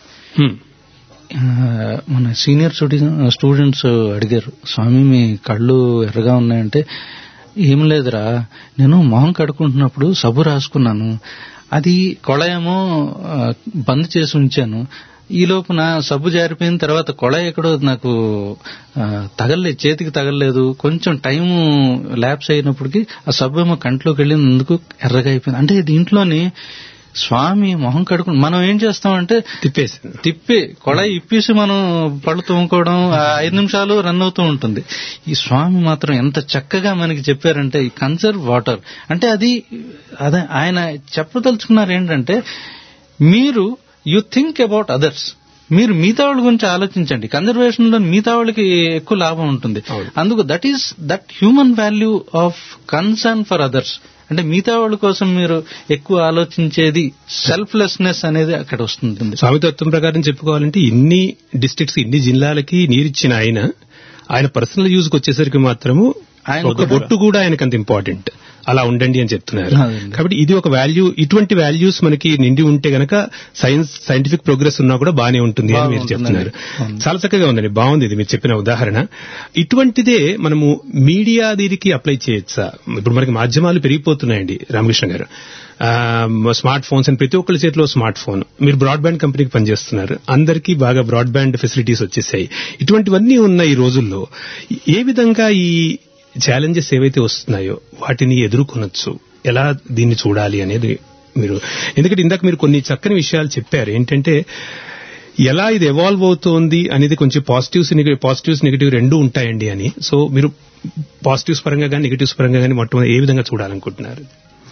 ఆ, మన సీనియర్ స్టూడెంట్స్ అడిగారు స్వామి మీ కళ్ళు ఎర్రగా ఉన్నాయంటే ఏం లేదురా నేను మొహం కడుకుంటున్నప్పుడు సబ్బు రాసుకున్నాను అది కొళయేమో ఆ, బంద్ చేసి ఉంచాను ఈ లోపున సబ్బు జారిపోయిన తర్వాత కొళ ఎక్కడో నాకు ఆ, తగలలేదు చేతికి తగలలేదు కొంచెం టైం ల్యాప్స్ అయినప్పటికీ ఆ సబ్బు ఏమో కంట్లోకి వెళ్ళినందుకు ఎర్రగా అయిపోయింది అంటే దీంట్లోని స్వామి మొహం కడుకుని మనం ఏం చేస్తామంటే తిప్పేసింది తిప్పి కొళాయి ఇప్పేసి మనం పళ్ళు తోముకోవడం ఆ ఐదు నిమిషాలు రన్ అవుతూ ఉంటుంది ఈ స్వామి మాత్రం ఎంత చక్కగా మనకి చెప్పారంటే ఈ కన్సర్వ్ వాటర్ అంటే అది అదే ఆయన చెప్పదలుచుకున్నారు ఏంటంటే మీరు యు థింక్ అబౌట్ అదర్స్ మీరు మిగతా వాళ్ళ గురించి ఆలోచించండి కన్జర్వేషన్ లో మిగతా వాళ్ళకి ఎక్కువ లాభం ఉంటుంది అవును. అందుకు that is that human value of concern for others అంటే మిగతా వాళ్ళ కోసం మీరు ఎక్కువ ఆలోచించేది సెల్ఫ్లెస్నెస్ అనేది అక్కడ వస్తుంది స్వామి తత్వం ప్రకారం చెప్పుకోవాలంటే ఇన్ని డిస్ట్రిక్ట్స్ ఇన్ని జిల్లాలకి నీరిచ్చిన ఆయన ఆయన పర్సనల్ యూజ్ వచ్చేసరికి మాత్రము ఆయన ఒక కూడా- బొట్టు కూడా ఆయనకు అంత ఇంపార్టెంట్ అలా ఉండండి అని చెప్తున్నారు అదండి. కాబట్టి ఇది ఒక వాల్యూ ఇటువంటి వాల్యూస్ మనకి నిండి ఉంటే గనక సైన్స్ సైంటిఫిక్ ప్రోగ్రెస్ ఉన్నా కూడా బానే ఉంటుంది అని మీరు బాగుంటుందండి. చెప్తున్నారు అవును. చాలా చక్కగా ఉందండి బాగుంది ఇది మీరు చెప్పిన ఉదాహరణ ఇటువంటిదే మనము మీడియా దీనికి అప్లై చేయొచ్చా ఇప్పుడు మనకి మాధ్యమాలు పెరిగిపోతున్నాయండి రామకృష్ణ గారు ఆ, స్మార్ట్ ఫోన్స్ అని ప్రతి ఒక్కరి చేతిలో స్మార్ట్ ఫోన్ మీరు బ్రాడ్బ్యాండ్ కంపెనీకి పనిచేస్తున్నారు అందరికీ బాగా బ్రాడ్బ్యాండ్ ఫెసిలిటీస్ వచ్చేసాయి ఇటువంటివన్నీ ఉన్న ఈ రోజుల్లో ఏ విధంగా ఈ ఛాలెంజెస్ ఏవైతే వస్తున్నాయో వాటిని ఎదుర్కొనొచ్చు ఎలా దీన్ని చూడాలి అనేది మీరు ఎందుకంటే ఇందాక మీరు కొన్ని చక్కని విషయాలు చెప్పారు ఏంటంటే ఎలా ఇది ఎవాల్వ్ అవుతోంది అనేది కొంచెం పాజిటివ్స్ పాజిటివ్స్ నెగిటివ్ రెండు ఉంటాయండి అని సో మీరు పాజిటివ్స్ పరంగా కానీ నెగిటివ్స్ పరంగా కానీ మొట్టమొదటి ఏ విధంగా చూడాలనుకుంటున్నారు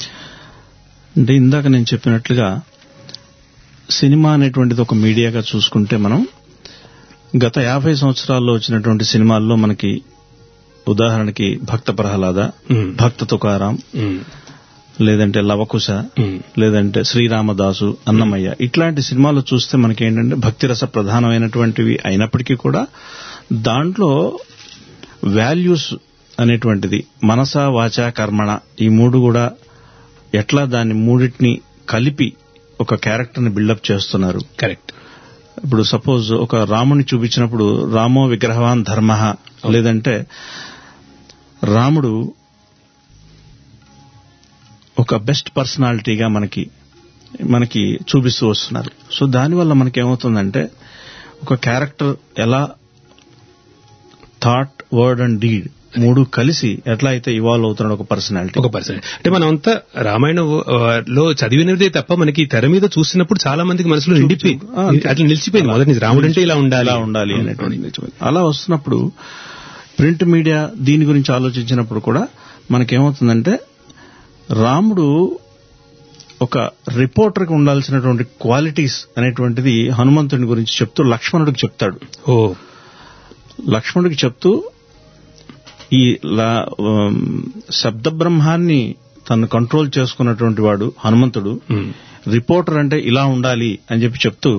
అంటే ఇందాక నేను చెప్పినట్లుగా సినిమా అనేటువంటిది ఒక మీడియాగా చూసుకుంటే మనం గత యాభై సంవత్సరాల్లో వచ్చినటువంటి సినిమాల్లో మనకి ఉదాహరణకి భక్త ప్రహ్లాద మ్మ్. భక్త తుకారాం మ్మ్. లేదంటే లవకుశ మ్మ్. లేదంటే శ్రీరామదాసు అన్నమయ్య ఇట్లాంటి సినిమాలు చూస్తే మనకి ఏంటంటే భక్తిరస ప్రధానమైనటువంటివి అయినప్పటికీ కూడా దాంట్లో వాల్యూస్ అనేటువంటిది మనస వాచ కర్మణ ఈ మూడు కూడా ఎట్లా దాన్ని మూడింటిని కలిపి ఒక క్యారెక్టర్ ని బిల్డప్ చేస్తున్నారు కరెక్ట్ ఇప్పుడు సపోజ్ ఒక రాముని చూపించినప్పుడు రామో విగ్రహవాన్ ధర్మ లేదంటే రాముడు ఒక బెస్ట్ పర్సనాలిటీగా మనకి మనకి చూపిస్తూ వస్తున్నారు సో దానివల్ల మనకి ఏమవుతుందంటే ఒక క్యారెక్టర్ ఎలా థాట్ వర్డ్ అండ్ డీడ్ మూడు కలిసి ఎట్లా అయితే ఇవాల్వ్ అవుతున్నాడు ఒక పర్సనాలిటీ ఒక పర్సన్ అంటే మనం అంతా రామాయణం ఆ, లో చదివినదే తప్ప మనకి తెర మీద చూసినప్పుడు చాలా మందికి మనసులో నిండిపోయింది ఆ, అంతే. అట్లా నిలిచిపోయింది మొదటి నుంచి రాముడు అంటే ఇలా ఉండాలి ఇలా ఉండాలి అనేటువంటి అలా వస్తున్నప్పుడు ప్రింట్ మీడియా దీని గురించి ఆలోచించినప్పుడు కూడా మనకేమవుతుందంటే రాముడు ఒక రిపోర్టర్కి ఉండాల్సినటువంటి క్వాలిటీస్ అనేటువంటిది హనుమంతుని గురించి చెప్తూ లక్ష్మణుడికి చెప్తాడు ఓ లక్ష్మణుడికి చెప్తూ ఈ లా- ఉమ్, శబ్ద బ్రహ్మాన్ని తను కంట్రోల్ చేసుకున్నటువంటి వాడు హనుమంతుడు ఉమ్. రిపోర్టర్ అంటే ఇలా ఉండాలి అని చెప్పి చెప్తూ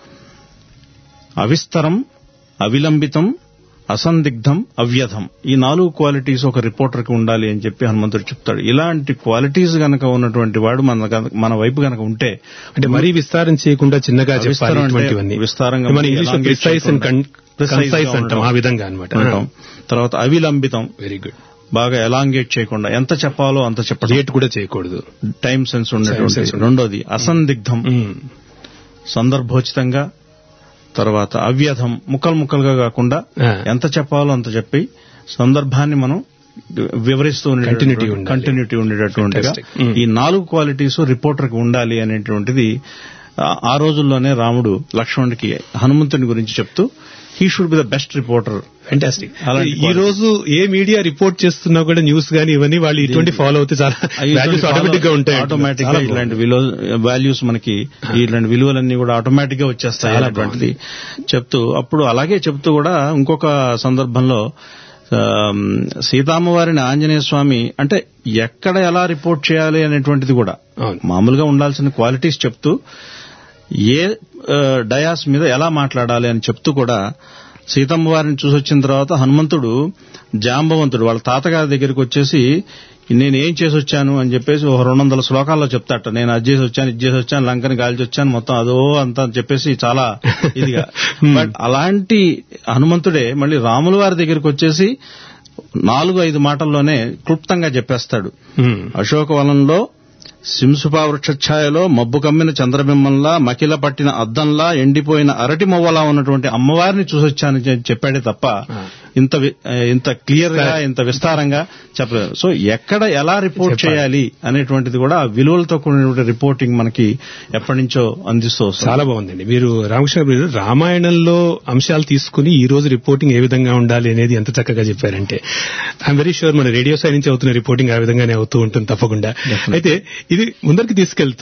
అవిస్తరం అవిలంబితం అసందిగ్ధం అవ్యధం ఈ నాలుగు క్వాలిటీస్ ఒక రిపోర్టర్ కి ఉండాలి అని చెప్పి హనుమంతుడు చెప్తాడు ఇలాంటి క్వాలిటీస్ గనక ఉన్నటువంటి వాడు మన గనక- మన వైపు గనక ఉంటే అంటే మరీ విస్తారం చేయకుండా చిన్నగా చెప్పాలి విస్తారం అంటే ఇటువంటివన్నీ విస్తారంగా మన ఇంగ్లీష్ elongate ప్రిసైజ్ అండ్ చేయకుండా precise గా కన్సైజ్ అంటాం ఉండడం. ఆ విధంగా అనమాట ఉంటాం. తర్వాత అవిలంబితం వెరీ గుడ్ బాగా ఎలాంగేట్ చేయకుండా ఎంత చెప్పాలో అంత చెప్పడం రేట్ కూడా చేయకూడదు టైం సెన్స్ Time ఉండేటువంటి sense ఉండడం. రెండోది అసందిగ్ధం ఉమ్. సందర్భోచితంగా తర్వాత అవ్యధం ముక్కలు ముక్కలుగా కాకుండా ఆ. ఎంత చెప్పాలో అంత చెప్పి సందర్భాన్ని మనం వివరిస్తూ Continuity ఉండాలి. కంటిన్యూటీ ఉండేటటువంటిగా Fantastic. Mm. ఈ నాలుగు క్వాలిటీస్ రిపోర్టర్ కి ఉండాలి అనేటువంటిది ఆ- ఆ రోజుల్లోనే రాముడు లక్ష్మణుడికి హనుమంతుని గురించి చెప్తూ he should be the best reporter fantastic అలాంటి ఈ రోజు ఏ మీడియా రిపోర్ట్ చేస్తున్నా కూడా న్యూస్ గానీ ఇవన్నీ వాళ్ళు ఇటువంటి ఫాలో అవుతే చాలా వాల్యూస్ ఆటోమేటిక్ గా ఉంటాయి ఆటోమేటిక్ గా చాలా ఇలాంటి వాల్యూస్ మనకి ఇలాంటి విలువలన్నీ కూడా ఆటోమేటిక్ గా వచ్చేస్తాయి చాలా అనేటువంటిది చెప్తూ అప్పుడు అలాగే చెప్తూ కూడా ఇంకొక సందర్భంలో ఆమ్, సీతామ్మవారిని ఆంజనేయ స్వామి అంటే ఎక్కడ ఎలా రిపోర్ట్ చేయాలి అనేటువంటిది కూడా అవును. మామూలుగా ఉండాల్సిన క్వాలిటీస్ చెప్తూ ఏ ఆ, డయాస్ మీద ఎలా మాట్లాడాలి అని చెప్తూ కూడా సీతమ్మ వారిని చూసి వచ్చిన తర్వాత హనుమంతుడు జాంబవంతుడు వాళ్ళ తాతగారి దగ్గరికి వచ్చేసి నేను ఏం చేసి వచ్చాను అని చెప్పేసి ఒక రెండు వందల శ్లోకాల్లో చెప్తాట నేను అది చేసి వచ్చాను ఇది చేసి వచ్చాను లంకని గాల్చి వచ్చాను మొత్తం అదో అంత అని చెప్పేసి చాలా ఇదిగా బట్ అలాంటి హనుమంతుడే మళ్ళీ రాముల వారి దగ్గరికి వచ్చేసి నాలుగు ఐదు మాటల్లోనే క్లుప్తంగా చెప్పేస్తాడు ఉమ్. అశోకవనంలో సింసుపా వృక్షఛాయలో మబ్బు కమ్మిన చంద్రబింబంలా మకిల పట్టిన అద్దంలా ఎండిపోయిన అరటి మొవ్వలా ఉన్నటువంటి అమ్మవారిని చూసొచ్చానని చె- చెప్పాడే తప్ప ఇంత వి- ఇంత క్లియర్ గా ఇంత విస్తారంగా చెప్పలేదు సో ఎక్కడ ఎలా రిపోర్ట్ చేయాలి అనేటువంటిది కూడా ఆ విలువలతో కూడినటువంటి రిపోర్టింగ్ మనకి ఎప్పటి నుంచో అందిస్తూ వస్తుంది చాలా బాగుందండి మీరు రామకృష్ణ గారు రామాయణంలో అంశాలు తీసుకుని ఈ రోజు రిపోర్టింగ్ ఏ విధంగా ఉండాలి అనేది ఎంత చక్కగా చెప్పారంటే ఐఎమ్ వెరీ షూర్ మన రేడియో సైడ్ నుంచి అవుతున్న రిపోర్టింగ్ ఆ విధంగానే అవుతూ ఉంటుంది తప్పకుండా అయితే ఇది ముందరికి తీసుకెళ్తూ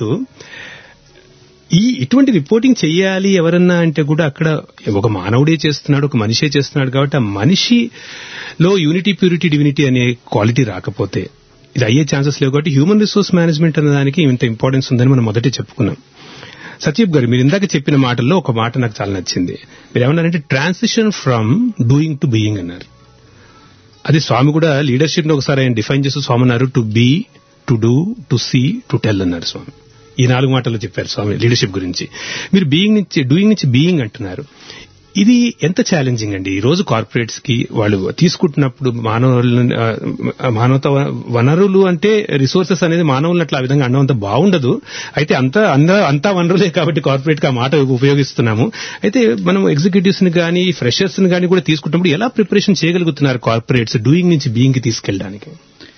ఈ ఇటువంటి రిపోర్టింగ్ చెయ్యాలి ఎవరన్నా అంటే కూడా అక్కడ ఒక మానవుడే చేస్తున్నాడు ఒక మనిషే చేస్తున్నాడు కాబట్టి ఆ మనిషిలో యూనిటీ ప్యూరిటీ డివినిటీ అనే క్వాలిటీ రాకపోతే ఇది అయ్యే ఛాన్సెస్ లేవు కాబట్టి హ్యూమన్ రిసోర్స్ మేనేజ్మెంట్ అనే దానికి ఇంత ఇంపార్టెన్స్ ఉందని మనం మొదటే చెప్పుకున్నాం సత్యప్ గారు మీరు ఇందాక చెప్పిన మాటల్లో ఒక మాట నాకు చాలా నచ్చింది మీరు ఏమన్నారంటే transition from doing to being అన్నారు అది స్వామి కూడా లీడర్షిప్ ని ఒకసారి ఆయన డిఫైన్ చేస్తూ స్వామి అన్నారు to be to do to see to tell అన్నారు స్వామి ఈ నాలుగు మాటలు చెప్పారు స్వామి లీడర్షిప్ గురించి మీరు బీయింగ్ నుంచి డూయింగ్ నుంచి బీయింగ్ అంటున్నారు ఇది ఎంత ఛాలెంజింగ్ అండి ఈ రోజు కార్పొరేట్స్ కి వాళ్ళు తీసుకుంటున్నప్పుడు మానవులు మానవత వనరులు అంటే రిసోర్సెస్ అనేది మానవులను అట్లా ఆ విధంగా అనడం అంత బాగుండదు అయితే అంతా అంద అంతా వనరులే కాబట్టి కార్పొరేట్ కి ఆ మాట ఉపయోగిస్తున్నాము అయితే మనం ఎగ్జిక్యూటివ్స్ ని కానీ ఫ్రెషర్స్ ని కానీ కూడా తీసుకుంటున్నప్పుడు ఎలా ప్రిపరేషన్ చేయగలుగుతున్నారు కార్పొరేట్స్ డూయింగ్ నుంచి బీయింగ్ కి తీసుకెళ్ళడానికి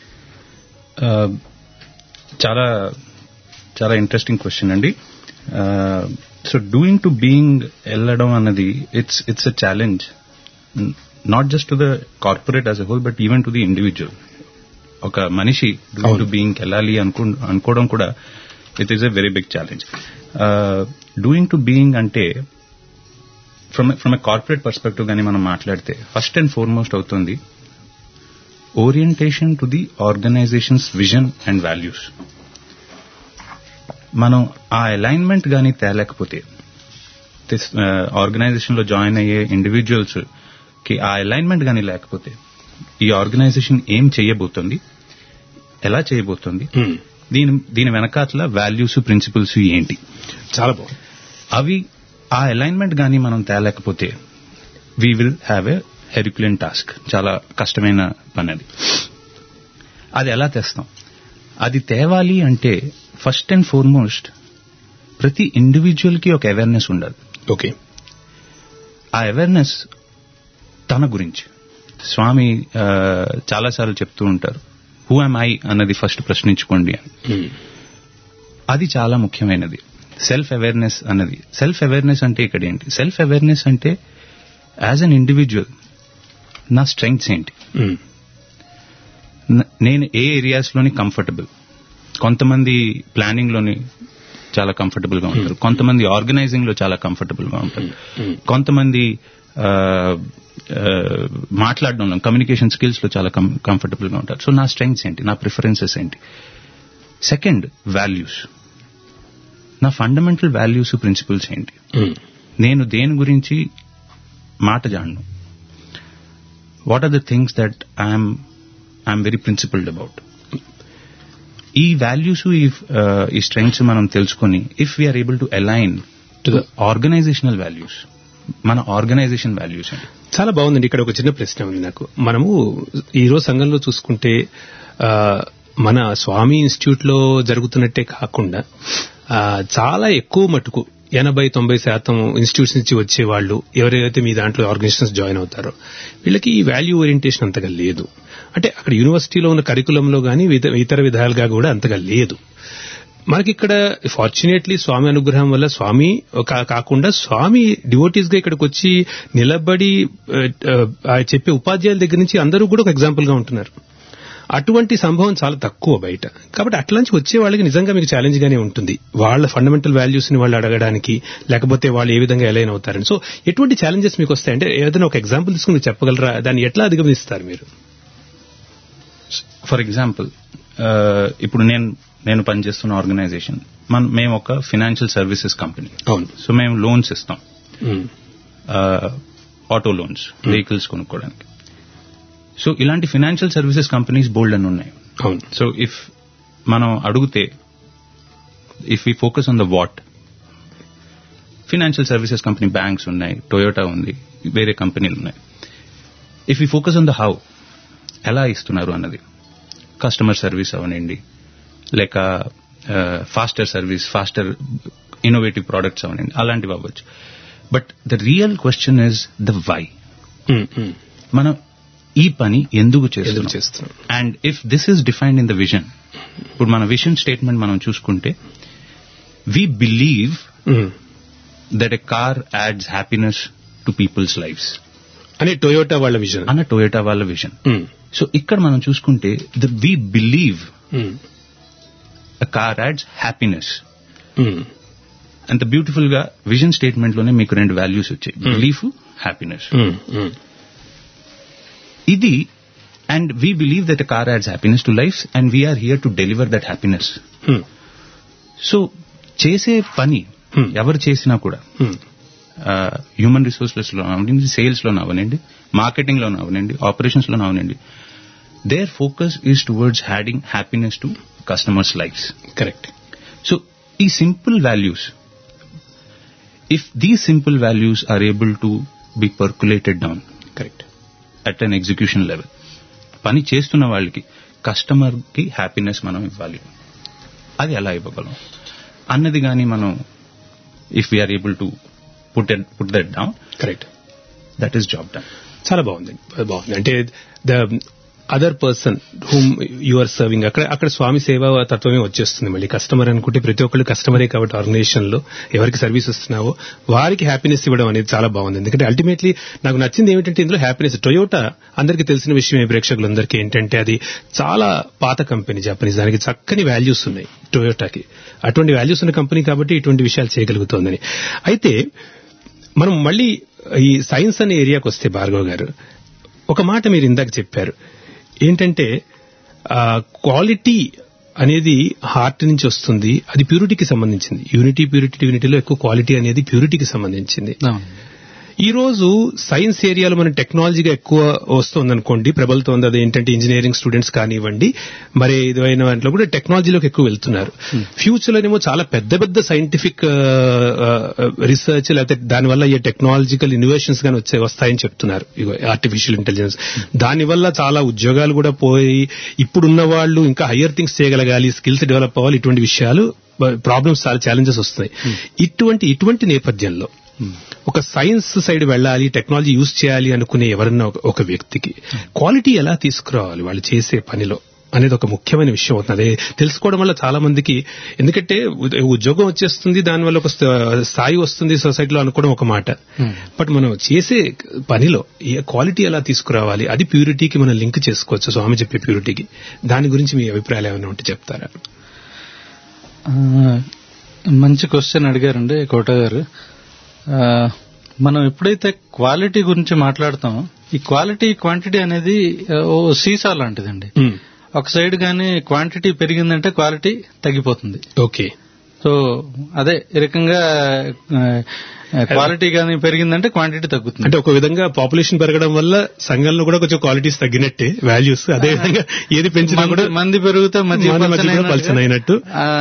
ఆ, చాలా చాలా ఇంట్రెస్టింగ్ క్వశ్చన్ అండి సో డూయింగ్ టు బీయింగ్ వెళ్ళడం అన్నది it's it's a challenge not just to the corporate as a whole but even to the individual ఒక మనిషి డూయింగ్ టు బీయింగ్ వెళ్ళాలి అనుకు అనుకోవడం కూడా it is a very big challenge doing to being అంటే from from a corporate perspective గానీ మనం మాట్లాడితే ఫస్ట్ అండ్ ఫార్మోస్ట్ అవుతుంది orientation to the organisation's vision and values మనం ఆ అలైన్మెంట్ గానీ తేలేకపోతే ఆర్గనైజేషన్ లో జాయిన్ అయ్యే ఇండివిజువల్స్ కి ఆ అలైన్మెంట్ గానీ లేకపోతే ఈ ఆర్గనైజేషన్ ఏం చేయబోతుంది ఎలా చేయబోతుంది దీని దీని వెనకాతల వాల్యూస్ ప్రిన్సిపల్స్ ఏంటి చాలా బాగుంది అవి ఆ అలైన్మెంట్ గానీ మనం తేలేకపోతే we will have a herculean task చాలా కష్టమైన పని అది అది ఎలా తెస్తాం అది తేవాలి అంటే ఫస్ట్ అండ్ ఫార్మోస్ట్ ప్రతి ఇండివిజువల్ కి ఒక అవేర్నెస్ ఉండాలి ఓకే ఆ అవేర్నెస్ తన గురించి స్వామి ఆ, చాలాసార్లు చెప్తూ ఉంటారు హూ ఐమ్ ఐ అన్నది ఫస్ట్ ప్రశ్నించుకోండి అని అది చాలా ముఖ్యమైనది సెల్ఫ్ అవేర్నెస్ అన్నది సెల్ఫ్ అవేర్నెస్ అంటే ఇక్కడ ఏంటి సెల్ఫ్ అవేర్నెస్ అంటే యాజ్ అన్ ఇండివిజువల్ నా స్ట్రెంగ్స్ ఏంటి న- నేను ఏ ఏరియాస్ లోని కంఫర్టబుల్ కొంతమంది ప్లానింగ్ లోని చాలా కంఫర్టబుల్ గా ఉంటారు కొంతమంది ఆర్గనైజింగ్ లో చాలా కంఫర్టబుల్ గా ఉంటారు కొంతమంది మాట్లాడడంలో కమ్యూనికేషన్ స్కిల్స్ లో చాలా కంఫర్టబుల్ గా ఉంటారు సో నా స్ట్రెంగ్స్ ఏంటి నా ప్రిఫరెన్సెస్ ఏంటి సెకండ్ వాల్యూస్ నా ఫండమెంటల్ వాల్యూస్ ప్రిన్సిపల్స్ ఏంటి నేను దేని గురించి మాట జాడను what are the things that I'm I'm very principled about ఈ వాల్యూస్ ఈ uh, ఈ స్ట్రెంగ్స్ మనం తెలుసుకొని if we are able to align to the organisational values మన ఆర్గనైజేషన్ వాల్యూస్ అండి చాలా బాగుందండి ఇక్కడ ఒక చిన్న ప్రశ్న ఉంది నాకు మనము ఈ రోజు సంఘంలో చూసుకుంటే ఆ, మన స్వామి ఇన్స్టిట్యూట్ లో జరుగుతున్నట్టే కాకుండా ఆ, చాలా ఎక్కువ మటుకు ఎనభై తొంభై శాతం ఇన్స్టిట్యూట్స్ నుంచి వచ్చే వాళ్ళు ఎవరైతే మీ దాంట్లో ఆర్గనైజేషన్స్ జాయిన్ అవుతారో వీళ్ళకి ఈ వాల్యూ ఓరియంటేషన్ అంతగా లేదు అంటే అక్కడ యూనివర్సిటీలో ఉన్న కరికులంలో కానీ ఇతర విధాలుగా కూడా అంతగా లేదు మనకి ఇక్కడ ఫార్చునేట్లీ స్వామి అనుగ్రహం వల్ల స్వామి కా- కాకుండా స్వామి డివోటీస్ గా ఇక్కడికి వచ్చి నిలబడి ఆ, ఆ, చెప్పే ఉపాధ్యాయుల దగ్గర నుంచి అందరూ కూడా ఒక ఎగ్జాంపుల్ గా ఉంటున్నారు అటువంటి సంభవం చాలా తక్కువ బయట కాబట్టి అట్లాంటి వచ్చే వాళ్ళకి నిజంగా మీకు ఛాలెంజ్ గానే ఉంటుంది వాళ్ళ ఫండమెంటల్ వాల్యూస్ ని వాళ్ళు అడగడానికి లేకపోతే వాళ్ళు ఏ విధంగా ఎలైన్ అవుతారని సో ఎటువంటి ఛాలెంజెస్ మీకు వస్తాయంటే ఏదైనా ఒక ఎగ్జాంపుల్ తీసుకుని మీరు చెప్పగలరా దాన్ని ఎట్లా అధిగమిస్తారు మీరు ఫర్ ఎగ్జాంపుల్ ఇప్పుడు నేను నేను పనిచేస్తున్న ఆర్గనైజేషన్ మన మేము ఒక ఫినాన్షియల్ సర్వీసెస్ కంపెనీ అవును సో మేము లోన్స్ ఇస్తాం ఉమ్, ఆటో లోన్స్ వెహికల్స్ కొనుక్కోవడానికి సో ఇలాంటి ఫినాన్షియల్ సర్వీసెస్ కంపెనీస్ బోల్డ్ అని ఉన్నాయి అవును సో ఇఫ్ మనం అడిగితే if we focus on the what financial services company banks ఉన్నాయి టొయోటా ఉంది వేరే కంపెనీలు ఉన్నాయి if we focus on the how ఎలా ఇస్తున్నారు అన్నది కస్టమర్ సర్వీస్ అవనండి లేక faster service faster innovative products అవనండి అలాంటివి అవ్వచ్చు but the real question is the why ఉమ్, ఉమ్. మనం ఈ పని ఎందుకు ఎదురు చేస్తున్నాం చేస్తున్నాం and if this is defined in the vision ఇప్పుడు మన విజన్ స్టేట్మెంట్ మనం చూసుకుంటే we believe um. That a car adds happiness to people's lives అని టొయోటా వాళ్ళ విజన్ అన్న టొయోటా వాళ్ళ విజన్ ఉమ్, సో ఇక్కడ మనం చూసుకుంటే the we believe um, a car adds happiness ఉమ్. అంత బ్యూటిఫుల్ గా విజన్ స్టేట్మెంట్ లోనే మీకు రెండు వాల్యూస్ వచ్చాయి బిలీఫ్ హ్యాపీనెస్ ఉమ్, ఉమ్. ఇది and we believe that a car adds happiness to life and we're here to deliver that happiness um, so చేసే పని Hmm. ఎవరు చేసినా కూడా ఉమ్. హ్యూమన్ రిసోర్సెస్ లో అవనండి సేల్స్ లో అవనండి మార్కెటింగ్ లో అవనండి ఆపరేషన్స్ లో అవనండి their focus is towards adding happiness to customers lives correct so ఈ simple values if these simple values are able to be percolated down correct at an execution level పని చేస్తున్న వాళ్ళకి customer కి happiness మనం ఇవ్వాలి అది ఎలా ఇవ్వగలం అన్నది కానీ మనం if we are able to put put that down correct that is job done చాలా బాగుంది బాగుంది అంటే the other person whom you are serving అక్కడ అక్కడ స్వామి సేవా తత్వమే వచ్చేస్తుంది మళ్ళీ కస్టమర్ అనుకుంటే ప్రతి ఒక్కళ్ళు కస్టమరే కాబట్టి ఆర్గనైజేషన్ లో ఎవరికి సర్వీస్ ఇస్తున్నావో వారికి హ్యాపీనెస్ ఇవ్వడం అనేది చాలా బాగుంది ఎందుకంటే అల్టిమేట్లీ నాకు నచ్చింది ఏమిటంటే ఇందులో హ్యాపీనెస్ టొయోటా అందరికీ తెలిసిన విషయం ప్రేక్షకులందరికీ ఏంటంటే అది చాలా పాత కంపెనీ జపనీస్ దానికి చక్కని వాల్యూస్ ఉన్నాయి టొయోటాకి అటువంటి వాల్యూస్ ఉన్న కంపెనీ కాబట్టి ఇటువంటి విషయాలు చేయగలుగుతోందని అయితే మనం మళ్ళీ ఈ సైన్స్ అనే ఏరియాకి వస్తే భార్గవ్ గారు ఒక మాట మీరు ఇందాక చెప్పారు ఏంటంటే క్వాలిటీ అనేది హార్ట్ నుంచి వస్తుంది అది ప్యూరిటీకి సంబంధించింది యూనిటీ ప్యూరిటీ డివినిటీలో ఎక్కువ క్వాలిటీ అనేది ప్యూరిటీకి సంబంధించింది అవును. ఈ రోజు సైన్స్ ఏరియాలో మన టెక్నాలజీగా ఎక్కువ వస్తుందనుకోండి ప్రబలుతోంది అది ఏంటంటే ఇంజనీరింగ్ స్టూడెంట్స్ కానివ్వండి మరి ఏదైనా దాంట్లో కూడా టెక్నాలజీలోకి ఎక్కువ వెళ్తున్నారు ఫ్యూచర్ లోనేమో చాలా పెద్ద పెద్ద సైంటిఫిక్ రీసెర్చ్ లేకపోతే దానివల్ల ఈ టెక్నాలజికల్ ఇన్నోవేషన్స్ గానీ వచ్చే వస్తాయని చెప్తున్నారు ఆర్టిఫిషియల్ ఇంటెలిజెన్స్ దానివల్ల చాలా ఉద్యోగాలు కూడా పోయి ఇప్పుడున్న వాళ్ళు ఇంకా హయ్యర్ థింగ్స్ చేయగలగాలి స్కిల్స్ డెవలప్ అవ్వాలి ఇటువంటి విషయాలు ప్రాబ్లమ్స్ చాలా ఛాలెంజెస్ వస్తున్నాయి ఇటువంటి ఇటువంటి నేపథ్యంలో ఒక సైన్స్ సైడ్ వెళ్ళాలి టెక్నాలజీ యూజ్ చేయాలి అనుకునే ఎవరన్నా ఒక- ఒక వ్యక్తికి క్వాలిటీ ఎలా తీసుకురావాలి వాళ్ళు చేసే పనిలో అనేది ఒక ముఖ్యమైన విషయం అవుతుంది అదే తెలుసుకోవడం వల్ల చాలా మందికి ఎందుకంటే ఉ- ఉద్యోగం వచ్చేస్తుంది దానివల్ల ఒక స్థ- స్థాయి వస్తుంది సొసైటీలో అనుకోవడం ఒక మాట బట్ మనం చేసే పనిలో ఈ క్వాలిటీ ఎలా తీసుకురావాలి అది ప్యూరిటీకి మనం లింక్ చేసుకోవచ్చు స్వామి చెప్పే ప్యూరిటీకి దాని గురించి మీ అభిప్రాయాలు ఏమైనా ఉంటే చెప్తారా ఆ, మంచి క్వశ్చన్ అడిగారండి కోట గారు ఆ, మనం ఎప్పుడైతే క్వాలిటీ గురించి మాట్లాడతామో ఈ క్వాలిటీ క్వాంటిటీ అనేది ఆ, ఓ సీసా లాంటిదండి మ్మ్. ఒక సైడ్ గానీ క్వాంటిటీ పెరిగిందంటే క్వాలిటీ తగ్గిపోతుంది ఓకే సో అదే ఈ రకంగా క్వాలిటీ కానీ పెరిగిందంటే క్వాంటిటీ తగ్గుతుంది అంటే ఒక విధంగా పాపులేషన్ పెరగడం వల్ల సంఘంలో కూడా కొంచెం క్వాలిటీస్ తగ్గినట్టే వాల్యూస్ అదే విధంగా ఏది పెంచినా కూడా మంది- మంది పెరిగితే మధ్య మంది మధ్య కూడా పలచన అయినట్టు.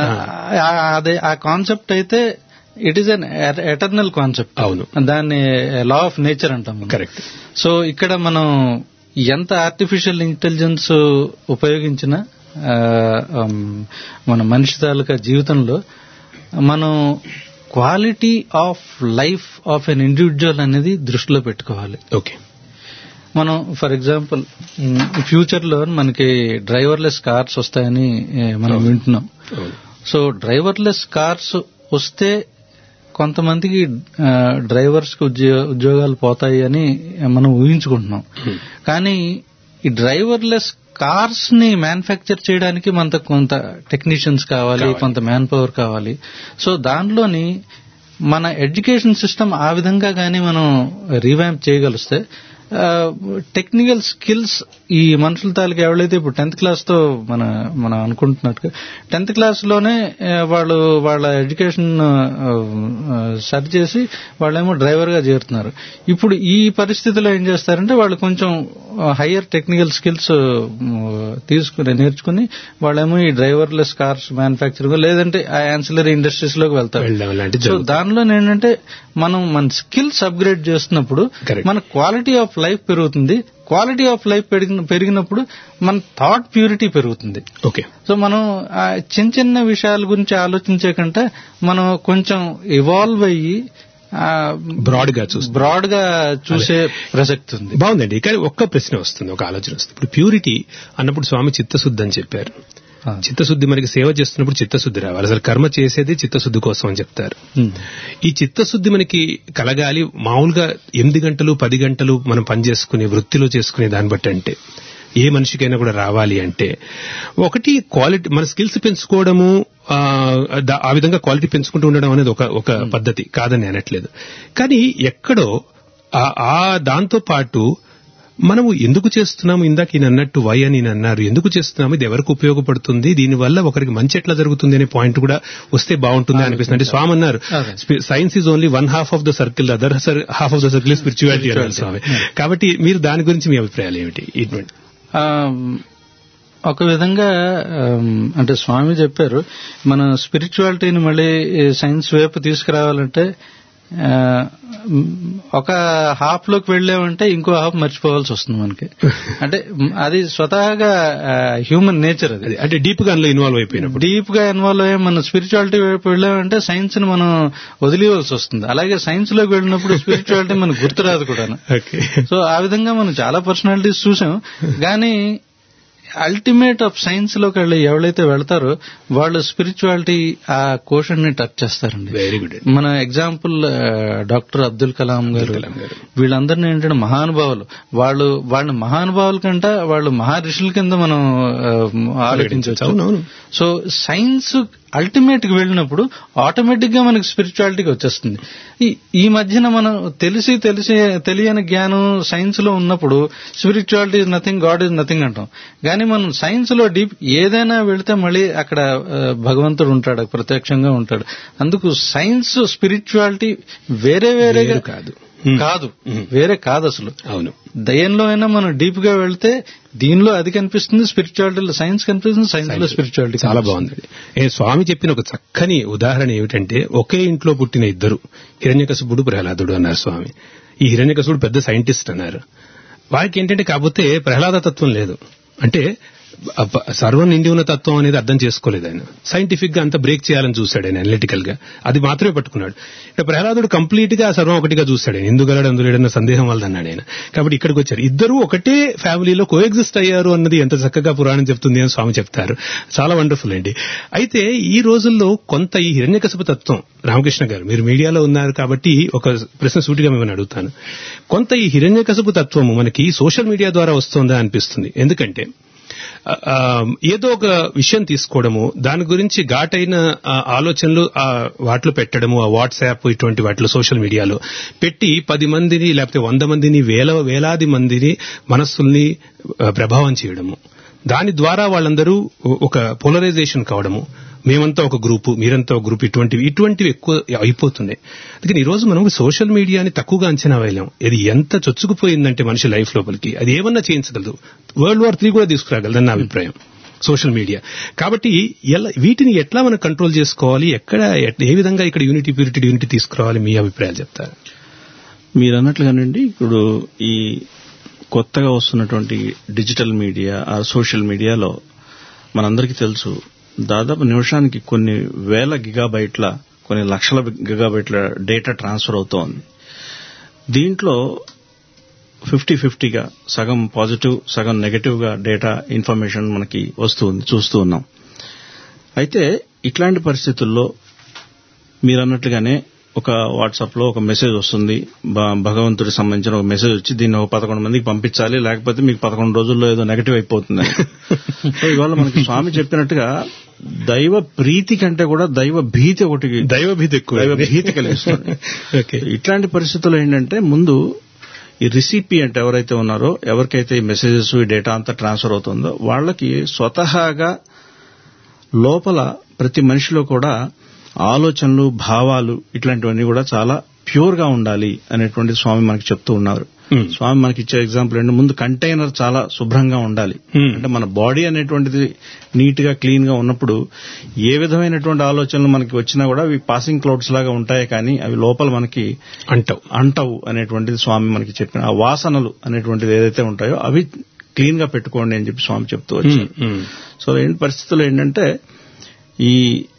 అదే ఆ కాన్సెప్ట్ అయితే it is an eternal concept అవును. దాన్ని లా ఆఫ్ నేచర్ అంటాం మనం. కరెక్ట్ సో ఇక్కడ మనం ఎంత ఆర్టిఫిషియల్ ఇంటెలిజెన్స్ ఉపయోగించినా ఆ, ఉమ్, మన మనిషి తాలూకా జీవితంలో మనం quality of life of an individual అనేది దృష్టిలో పెట్టుకోవాలి ఓకే మనం ఫర్ ఎగ్జాంపుల్ ఫ్యూచర్ లో మనకి డ్రైవర్లెస్ కార్స్ వస్తాయని ఏ, మనం వింటున్నాం అవును. సో డ్రైవర్లెస్ కార్స్ వస్తే కొంతమందికి డ్రైవర్స్ కి ఉద్యోగాలు పోతాయి అని మనం ఊహించుకుంటున్నాం కానీ ఈ డ్రైవర్లెస్ కార్స్ ని మ్యానుఫ్యాక్చర్ చేయడానికి మనకు కొంత టెక్నీషియన్స్ కావాలి కొంత మ్యాన్ పవర్ కావాలి సో దాంట్లోని మన ఎడ్యుకేషన్ సిస్టమ్ ఆ విధంగా కానీ మనం రీవ్యాంప్ చేయగలిస్తే టెక్నికల్ స్కిల్స్ ఈ మనుషుల తాలూకు ఎవరైతే ఇప్పుడు టెన్త్ క్లాస్ తో మన మనం అనుకుంటున్నట్టుగా టెన్త్ క్లాస్ లోనే ఆ, వాళ్ళు వాళ్ళ ఎడ్యుకేషన్ సరి చేసి వాళ్ళేమో డ్రైవర్ గా చేరుతున్నారు ఇప్పుడు ఈ పరిస్థితిలో ఏం చేస్తారంటే వాళ్ళు కొంచెం హయ్యర్ టెక్నికల్ స్కిల్స్ తీసుకుని నేర్చుకుని వాళ్ళేమో ఈ డ్రైవర్లెస్ కార్స్ మ్యానుఫ్యాక్చరింగ్ లేదంటే ఆ యాన్సిలరీ ఇండస్ట్రీస్ లోకి వెళ్తారు వెళ్ళడం లాంటిది సో జరుగుతుంది. దానిలో ఏంటంటే మనం మన స్కిల్స్ అప్గ్రేడ్ చేస్తున్నప్పుడు Correct. మన క్వాలిటీ ఆఫ్ లైఫ్ పెరుగుతుంది క్వాలిటీ ఆఫ్ లైఫ్ పెరిగిన పెరిగినప్పుడు మన థాట్ ప్యూరిటీ పెరుగుతుంది ఓకే సో మనం ఆ చిన్న చిన్న విషయాల గురించి ఆలోచించే కంటే మనం కొంచెం ఇవాల్వ్ అయ్యి బ్రాడ్ గా చూస్తాం బ్రాడ్ గా చూసే ప్రసక్తి ఉంది బాగుందండి కానీ ఒక్క ప్రశ్న వస్తుంది ఒక ఆలోచన వస్తుంది ఇప్పుడు ప్యూరిటీ అన్నప్పుడు స్వామి చిత్తశుద్ధి అని చెప్పారు ఆ. చిత్తశుద్ధి మనకి సేవ చేస్తున్నప్పుడు చిత్తశుద్ధి రావాలి అసలు కర్మ చేసేది చిత్తశుద్ధి కోసం అని చెప్తారు Hmm. ఈ చిత్తశుద్ధి మనకి కలగాలి మామూలుగా ఎనిమిది గంటలు పది గంటలు మనం పని చేసుకునే వృత్తిలో చేసుకునే దాన్ని బట్టి అంటే ఏ మనిషికైనా కూడా రావాలి అంటే ఒకటి క్వాలిటీ మన స్కిల్స్ పెంచుకోవడము ఆ, దా- ఆ విధంగా క్వాలిటీ పెంచుకుంటూ ఉండడం అనేది ఒక ఒక పద్ధతి కాదని అనట్లేదు కానీ ఎక్కడో ఆ- ఆ దాంతో పాటు మనము ఎందుకు చేస్తున్నాము ఇందాక ఈయన అన్నట్టు వై అని ఈయన అన్నారు ఎందుకు చేస్తున్నాము ఇది ఎవరికి ఉపయోగపడుతుంది దీనివల్ల ఒకరికి మంచి ఎట్లా జరుగుతుంది అనే పాయింట్ కూడా వస్తే బాగుంటుంది అనిపిస్తుంది అంటే స్వామి అన్నారు అదే. Science is only one half of the circle other half of the circle spirituality అన్నారు స్వామి కాబట్టి మీరు దాని గురించి మీ అభిప్రాయాలు ఏమిటి ఇటువంటి ఆ, ఒక విధంగా ఆమ్, అంటే స్వామి చెప్పారు మన స్పిరిచువాలిటీని మళ్ళీ సైన్స్ వైపు తీసుకురావాలంటే ఆ, మ్, ఒక హాఫ్ లోకి వెళ్ళామంటే ఇంకో హాఫ్ మర్చిపోవాల్సి వస్తుంది మనకి అంటే మ్, అది స్వతహాగా హ్యూమన్ నేచర్ అది అది అంటే డీప్ గా అందులో ఇన్వాల్వ్ అయిపోయినప్పుడు డీప్ గా ఇన్వాల్వ్ అయ్యి మన స్పిరిచువాలిటీ వైపు వెళ్ళామంటే సైన్స్ ని మనం వదిలేవలసి వస్తుంది అలాగే సైన్స్ లోకి వెళ్ళినప్పుడు స్పిరిచువాలిటీ మనకు గుర్తురాదు కూడా ఓకే సో ఆ విధంగా మనం చాలా పర్సనాలిటీస్ చూసాం కానీ అల్టిమేట్ ఆఫ్ సైన్స్ లోకి వెళ్ళి ఎవరైతే వెళ్తారో వాళ్ళు స్పిరిచువాలిటీ ఆ కోషన్ ని టచ్ చేస్తారండి వెరీ గుడ్ మన ఎగ్జాంపుల్ డాక్టర్ అబ్దుల్ కలాం గారు కలాం గారు. వీళ్ళందరినీ ఏంటంటే మహానుభావులు వాళ్ళు వాళ్ళ మహానుభావుల కంటే వాళ్ళు మహర్షుల కింద మనం ఆ, ఆలోచించవచ్చు అవునవును సో సైన్స్ అల్టిమేట్ కి వెళ్ళినప్పుడు ఆటోమేటిక్ గా మనకి స్పిరిచువాలిటీకి వచ్చేస్తుంది ఈ ఈ మధ్యన మనం తెలిసి తెలిసి తెలియని జ్ఞానం సైన్స్ లో ఉన్నప్పుడు spirituality is nothing god is nothing అంటాం కానీ మనం సైన్స్ లో డీప్ ఏదైనా వెళితే మళ్ళీ అక్కడ ఆ, భగవంతుడు ఉంటాడు ప్రత్యక్షంగా ఉంటాడు అందుకు సైన్స్ స్పిరిచువాలిటీ వేరే వేరేగా వేరు కాదు. కాదు వేరే కాదు అసలు అవును దయంలో అయినా మనం డీప్ గా వెళ్తే దీనిలో అది కనిపిస్తుంది స్పిరిచువాలిటీలో సైన్స్ కనిపిస్తుంది సైన్స్ లో స్పిరిచువాలిటీ చాలా బాగుంది ఏ స్వామి చెప్పిన ఒక చక్కని ఉదాహరణ ఏమిటంటే ఒకే ఇంట్లో పుట్టిన ఇద్దరు హిరణ్యకశిపుడు ప్రహ్లాదుడు అన్నారు స్వామి ఈ హిరణ్యకశిపుడు పెద్ద సైంటిస్ట్ అన్నారు వారికి ఏంటంటే కాకపోతే ప్రహ్లాద తత్వం లేదు అంటే అబ్బ- సర్వం నిండి ఉన్న తత్వం అనేది అర్థం చేసుకోలేదు ఆయన సైంటిఫిక్ గా అంత బ్రేక్ చేయాలని చూశాడు ఆయన అనలిటికల్ గా అది మాత్రమే పట్టుకున్నాడు ఇక్కడ ప్రహ్లాదుడు కంప్లీట్ గా సర్వం ఒకటిగా చూశాడు ఆయన ఎందుగలడు అందులేడన్న సందేహం వల్ల అన్నాడు ఆయన కాబట్టి ఇక్కడికి వచ్చారు ఇద్దరు ఒకటే ఫ్యామిలీలో కోఎగ్జిస్ట్ అయ్యారు అన్నది ఎంత చక్కగా పురాణం చెప్తుంది అని స్వామి చెప్తారు చాలా వండర్ఫుల్ అండి అయితే ఈ రోజుల్లో కొంత ఈ హిరణ్యకశపు తత్వం రామకృష్ణ గారు మీరు మీడియాలో ఉన్నారు కాబట్టి ఒక ప్రశ్న సూటిగా మిమ్మల్ని అడుగుతాను కొంత ఈ హిరణ్యకశపు తత్వము మనకి సోషల్ మీడియా ద్వారా వస్తుందా అనిపిస్తుంది ఎందుకంటే ఆ, ఆ, ఏదో ఒక విషయం తీసుకోవడము దాని గురించి ఘాటైన ఆ, ఆలోచనలు ఆ వాటిలో పెట్టడము ఆ వాట్సాప్ ఇటువంటి వాటిలో సోషల్ మీడియాలో పెట్టి పది మందిని లేకపోతే వంద మందిని వేల వేలాది మందిని మనస్సుల్ని ఆ, ప్రభావం చేయడము దాని ద్వారా వాళ్ళందరూ ఒక పోలరైజేషన్ కావడము మేమంతా ఒక గ్రూపు మీరంతా ఒక గ్రూప్ ఇటువంటివి ఇటువంటివి ఎక్కువ అయిపోతున్నాయి అందుకని ఈ రోజు మనం సోషల్ మీడియాని తక్కువగా అంచనా వేయలేం ఇది ఎంత చొచ్చుకుపోయిందంటే మనిషి లైఫ్ లోపలికి అది ఏమన్నా చేయించగలదు వరల్డ్ వార్ త్రీ కూడా తీసుకురాగలదని నా అభిప్రాయం సోషల్ మీడియా కాబట్టి ఎలా వీటిని ఎట్లా మనం కంట్రోల్ చేసుకోవాలి ఎక్కడ ఎట్- ఏ విధంగా ఇక్కడ యూనిటీ ప్యూరిటీ యూనిటీ తీసుకురావాలి మీ అభిప్రాయాలు చెప్తారు మీరు అన్నట్లుగానండి ఇప్పుడు ఈ కొత్తగా వస్తున్నటువంటి డిజిటల్ మీడియా ఆ సోషల్ మీడియాలో మనందరికీ తెలుసు దాదాపు నిమిషానికి కొన్ని వేల గిగాబైట్ల కొన్ని లక్షల గిగాబైట్ల డేటా ట్రాన్స్ఫర్ అవుతోంది దీంట్లో ఫిఫ్టీ ఫిఫ్టీగా సగం పాజిటివ్ సగం నెగటివ్ గా డేటా ఇన్ఫర్మేషన్ మనకి వస్తుంది చూస్తూ ఉన్నాం అయితే ఇట్లాంటి పరిస్థితుల్లో మీరు అన్నట్లుగానే ఒక వాట్సాప్ లో ఒక మెసేజ్ వస్తుంది భ- భగవంతుడికి సంబంధించిన ఒక మెసేజ్ వచ్చి దీన్ని ఒక పదకొండు మందికి పంపించాలి లేకపోతే మీకు పదకొండు రోజుల్లో ఏదో నెగటివ్ అయిపోతుంది సో ఇవాళ మనకి స్వామి చెప్పినట్టుగా దైవ ప్రీతి కంటే కూడా దైవ భీతి ఒకటి దైవ భీతి ఎక్కువ దైవ భీతి కలిగిస్తుంది ఓకే ఇట్లాంటి పరిస్థితుల్లో ఏంటంటే ముందు ఈ రిసిపియంట్ ఎవరైతే ఉన్నారో ఎవరికైతే ఈ మెసేజెస్ ఈ డేటా అంతా ట్రాన్స్ఫర్ అవుతుందో వాళ్ళకి స్వతహాగా లోపల ప్రతి మనిషిలో కూడా ఆలోచనలు భావాలు ఇట్లాంటివన్నీ కూడా చాలా ప్యూర్ గా ఉండాలి అనేటువంటి స్వామి మనకి చెప్తూ ఉన్నారు Hmm. స్వామి మనకి ఇచ్చే ఎగ్జాంపుల్ ఏంటంటే ముందు కంటైనర్ చాలా శుభ్రంగా ఉండాలి Hmm. అంటే మన బాడీ అనేటువంటిది నీట్ గా క్లీన్ గా ఉన్నప్పుడు ఏ విధమైనటువంటి ఆలోచనలు మనకి వచ్చినా కూడా అవి పాసింగ్ క్లౌడ్స్ లాగా ఉంటాయి కానీ అవి లోపల మనకి అంటావు అంటవు అనేటువంటిది స్వామి మనకి చెప్పిన ఆ వాసనలు అనేటువంటిది ఏదైతే ఉంటాయో అవి క్లీన్ గా పెట్టుకోండి అని చెప్పి స్వామి చెప్తూ వచ్చారు సో ఏంటి పరిస్థితుల్లో ఏంటంటే ఈ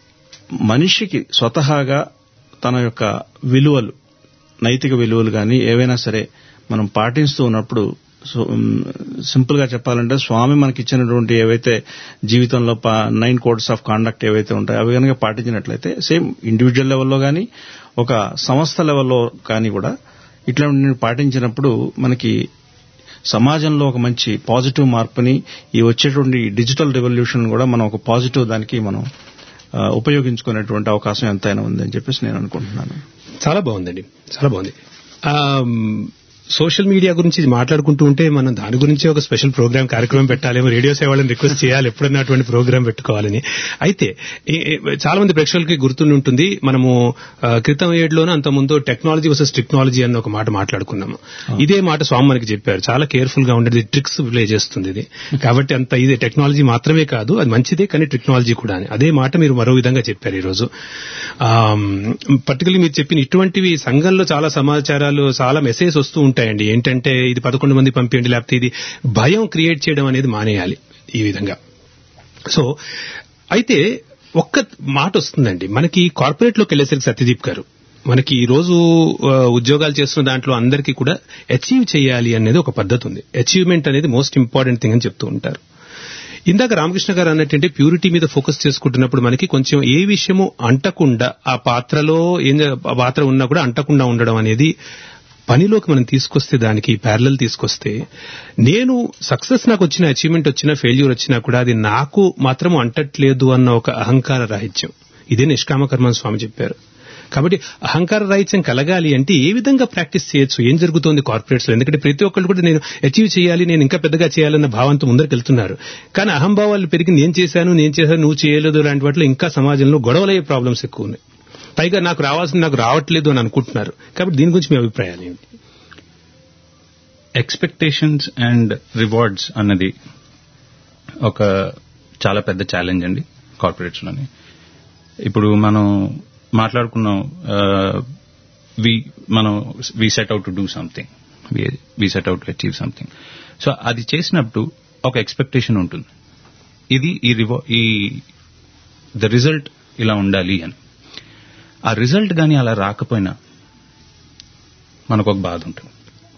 మనిషికి స్వతహాగా తన యొక్క విలువలు నైతిక విలువలు కానీ ఏవైనా సరే మనం పాటిస్తూ ఉన్నప్పుడు సో సింపుల్ గా చెప్పాలంటే స్వామి మనకి ఇచ్చినటువంటి ఏవైతే జీవితంలో నైన్ కోడ్స్ ఆఫ్ కాండక్ట్ ఏవైతే ఉంటాయో అవి కనుక పాటించినట్లయితే సేమ్ ఇండివిజువల్ లెవెల్లో కానీ ఒక సంస్థ లెవెల్లో కానీ కూడా ఇట్లాంటి పాటించినప్పుడు మనకి సమాజంలో ఒక మంచి పాజిటివ్ మార్పుని ఈ వచ్చేటువంటి డిజిటల్ రెవల్యూషన్ కూడా మనం ఒక పాజిటివ్ దానికి మనం ఆ, ఉపయోగించుకునేటువంటి అవకాశం ఎంతైనా ఉందని చెప్పేసి నేను అనుకుంటున్నాను చాలా బాగుందండి చాలా బాగుంది ఆమ్, సోషల్ మీడియా గురించి మాట్లాడుకుంటూ ఉంటే మనం దాని గురించి ఒక స్పెషల్ ప్రోగ్రామ్ కార్యక్రమం పెట్టాలేమో రేడియో సేవలను రిక్వెస్ట్ చేయాలి ఎప్పుడన్నా అటువంటి ప్రోగ్రామ్ పెట్టుకోవాలని అయితే ఏ- ఏ- చాలా మంది ప్రేక్షకులకి గుర్తుండి ఉంటుంది మనము ఆ, క్రితం ఏడులోనే అంత ముందు టెక్నాలజీ వర్సెస్ టెక్నాలజీ అన్న ఒక మాట మాట్లాడుకున్నాము ఇదే మాట స్వామి మనకి చెప్పారు చాలా కేర్ఫుల్ గా ఉండేది ట్రిక్స్ ప్లే చేస్తుంది ఇది కాబట్టి అంత ఇది టెక్నాలజీ మాత్రమే కాదు అది మంచిదే కానీ టెక్నాలజీ కూడా అని అదే మాట మీరు మరో విధంగా చెప్పారు ఈ రోజు పర్టికులర్లీ మీరు చెప్పిన ఇటువంటివి సంఘంలో చాలా సమాచారాలు చాలా మెసేజ్ వస్తూ ఉంటాయండి ఏంటంటే ఇది పదకొండు మంది పంపించండి లేకపోతే ఇది భయం క్రియేట్ చేయడం అనేది మానేయాలి ఈ విధంగా సో అయితే ఒక్క మాట వస్తుందండి మనకి కార్పొరేట్ లోకి వెళ్ళేసరికి సత్యదీప్ గారు మనకి ఈ రోజు ఆ, ఉద్యోగాలు చేస్తున్న దాంట్లో అందరికీ కూడా అచీవ్ చేయాలి అనేది ఒక పద్ధతి ఉంది అచీవ్మెంట్ అనేది మోస్ట్ ఇంపార్టెంట్ థింగ్ అని చెప్తూ ఉంటారు ఇందాక రామకృష్ణ గారు అన్నట్టంటే ప్యూరిటీ మీద ఫోకస్ చేసుకుంటున్నప్పుడు మనకి కొంచెం ఏ విషయము అంటకుండా ఆ పాత్రలో ఏం జ- ఆ పాత్ర ఉన్నా కూడా అంటకుండా ఉండడం అనేది పనిలోకి మనం తీసుకొస్తే దానికి ప్యారలల్ తీసుకొస్తే నేను సక్సెస్ నాకు వచ్చిన అచీవ్మెంట్ వచ్చినా ఫెయిల్యూర్ వచ్చినా కూడా అది నాకు మాత్రం అంటట్లేదు అన్న ఒక అహంకార రాహిత్యం ఇదే నిష్కామ కర్మ స్వామి చెప్పారు కాబట్టి అహంకార రాహిత్యం కలగాలి అంటే ఏ విధంగా ప్రాక్టీస్ చేయొచ్చు ఏం జరుగుతోంది కార్పొరేట్స్ లో ఎందుకంటే ప్రతి ఒక్కళ్ళు కూడా నేను అచీవ్ చేయాలి నేను ఇంకా పెద్దగా చేయాలన్న భావంతో ముందరికి వెళ్తున్నారు కానీ అహంభావాలు పెరిగి నేను చేశాను నేను చేశాను నువ్వు చేయలేదు లాంటి వాటిలో ఇంకా సమాజంలో గొడవలయ్యే ప్రాబ్లమ్స్ ఎక్కువ ఉన్నాయి పైగా నాకు రావాల్సింది నాకు రావట్లేదు అని అనుకుంటున్నారు కాబట్టి దీని గురించి మీ అభిప్రాయాలు ఏంటి ఎక్స్పెక్టేషన్స్ అండ్ రివార్డ్స్ అన్నది ఒక చాలా పెద్ద ఛాలెంజ్ అండి కార్పొరేట్స్ లోని ఇప్పుడు మనం మాట్లాడుకున్నాం వి మనం we set out to do something we set out to achieve something so అది చేసినప్పుడు ఒక ఎక్స్పెక్టేషన్ ఉంటుంది ఇది ఈ రివా ఈ ద రిజల్ట్ ఇలా ఉండాలి అని ఆ రిజల్ట్ కానీ అలా రాకపోయినా మనకు ఒక బాధ ఉంటుంది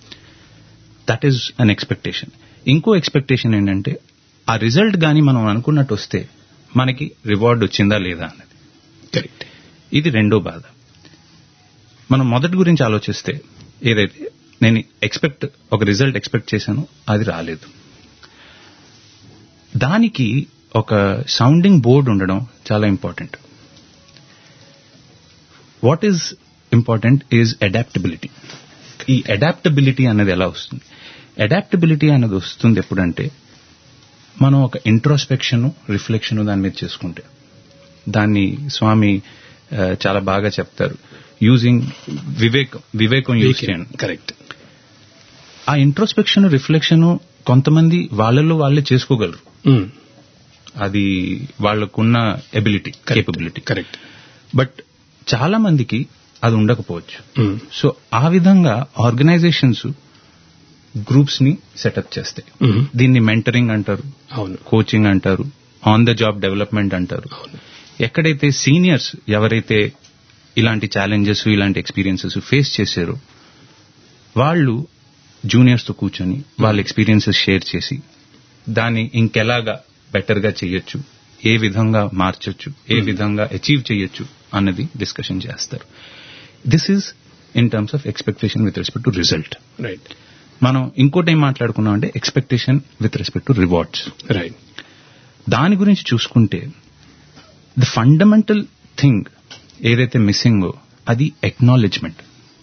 దట్ ఈస్ అన్ ఎక్స్పెక్టేషన్ ఇంకో ఎక్స్పెక్టేషన్ ఏంటంటే ఆ రిజల్ట్ కానీ మనం అనుకున్నట్టు వస్తే మనకి రివార్డ్ వచ్చిందా లేదా అన్నది కరెక్ట్ ఇది రెండో బాధ మనం మొదటి గురించి ఆలోచిస్తే ఏదైతే నేను ఎక్స్పెక్ట్ ఒక రిజల్ట్ ఎక్స్పెక్ట్ చేశాను అది రాలేదు దానికి ఒక సౌండింగ్ బోర్డ్ ఉండడం చాలా important what is important is adaptability ఈ అడాప్టబిలిటీ అనేది ఎలా వస్తుంది అడాప్టబిలిటీ అనేది వస్తుంది ఎప్పుడంటే మనం ఒక ఇంట్రోస్పెక్షన్ రిఫ్లెక్షన్ దాని మీద చేసుకుంటే దాన్ని స్వామి ఆ, చాలా బాగా చెప్తారు యూజింగ్ వివేకం వివేకం యూజ్ చేయండి కరెక్ట్ ఆ ఇంట్రోస్పెక్షన్ రిఫ్లెక్షన్ కొంతమంది వాళ్ళలో వాళ్ళే చేసుకోగలరు అది వాళ్ళకున్న ఎబిలిటీ కేపబిలిటీ కరెక్ట్ బట్ చాలా మందికి అది ఉండకపోవచ్చు సో ఆ విధంగా ఆర్గనైజేషన్స్ గ్రూప్స్ ని సెటప్ చేస్తాయి దీన్ని మెంటరింగ్ అంటారు అవును కోచింగ్ అంటారు ఆన్ ద జాబ్ డెవలప్మెంట్ అంటారు ఎక్కడైతే సీనియర్స్ ఎవరైతే ఇలాంటి ఛాలెంజెస్ ఇలాంటి ఎక్స్పీరియన్సెస్ ఫేస్ చేశారో వాళ్ళు జూనియర్స్ తో కూర్చొని వాళ్ళ ఎక్స్పీరియన్సెస్ షేర్ చేసి దాన్ని ఇంకెలాగా బెటర్ గా చేయొచ్చు ఏ విధంగా మార్చొచ్చు ఏ విధంగా అచీవ్ చేయొచ్చు అన్నది డిస్కషన్ చేస్తారు this is in terms of expectation with respect to result right మనం ఇంకోటి ఏం మాట్లాడుకున్నాం అంటే expectation with respect to rewards right దాని గురించి చూసుకుంటే ద ఫండమెంటల్ థింగ్ ఏదైతే మిస్సింగో అది ఎక్నాలెడ్జ్మెంట్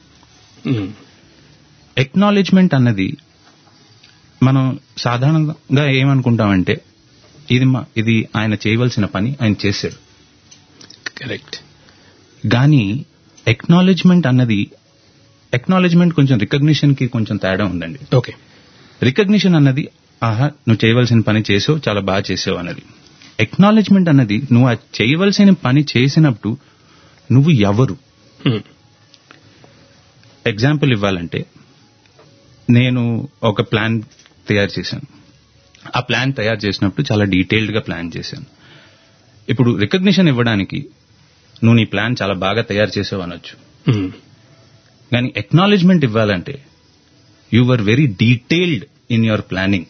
ఎక్నాలెడ్జ్మెంట్ అన్నది మనం సాధారణంగా ఏమనుకుంటామంటే ఇది మా ఇది ఆయన చేయవలసిన పని ఆయన చేశాడు కరెక్ట్ కానీ ఎక్నాలెడ్జ్మెంట్ అన్నది ఎక్నాలెడ్జ్మెంట్ కొంచెం రికగ్నిషన్ కి కొంచెం తేడా ఉందండి ఓకే రికగ్నిషన్ అన్నది ఆహా నువ్వు చేయవలసిన పని చేసావు చాలా బాగా చేసావు అన్నది ఎక్నాలెడ్జ్మెంట్ అన్నది నువ్వు ఆ చేయవలసిన పని చేసినప్పుడు నువ్వు ఎవరు ఎగ్జాంపుల్ ఇవ్వాలంటే నేను ఒక ప్లాన్ తయారు చేశాను ఆ ప్లాన్ తయారు చేసినప్పుడు చాలా డీటెయిల్డ్ గా ప్లాన్ చేశాను ఇప్పుడు రికగ్నిషన్ ఇవ్వడానికి నువ్వు నీ ప్లాన్ చాలా బాగా తయారు చేసావు అనొచ్చు కానీ ఎక్నాలెడ్జ్మెంట్ ఇవ్వాలంటే you were very detailed in your planning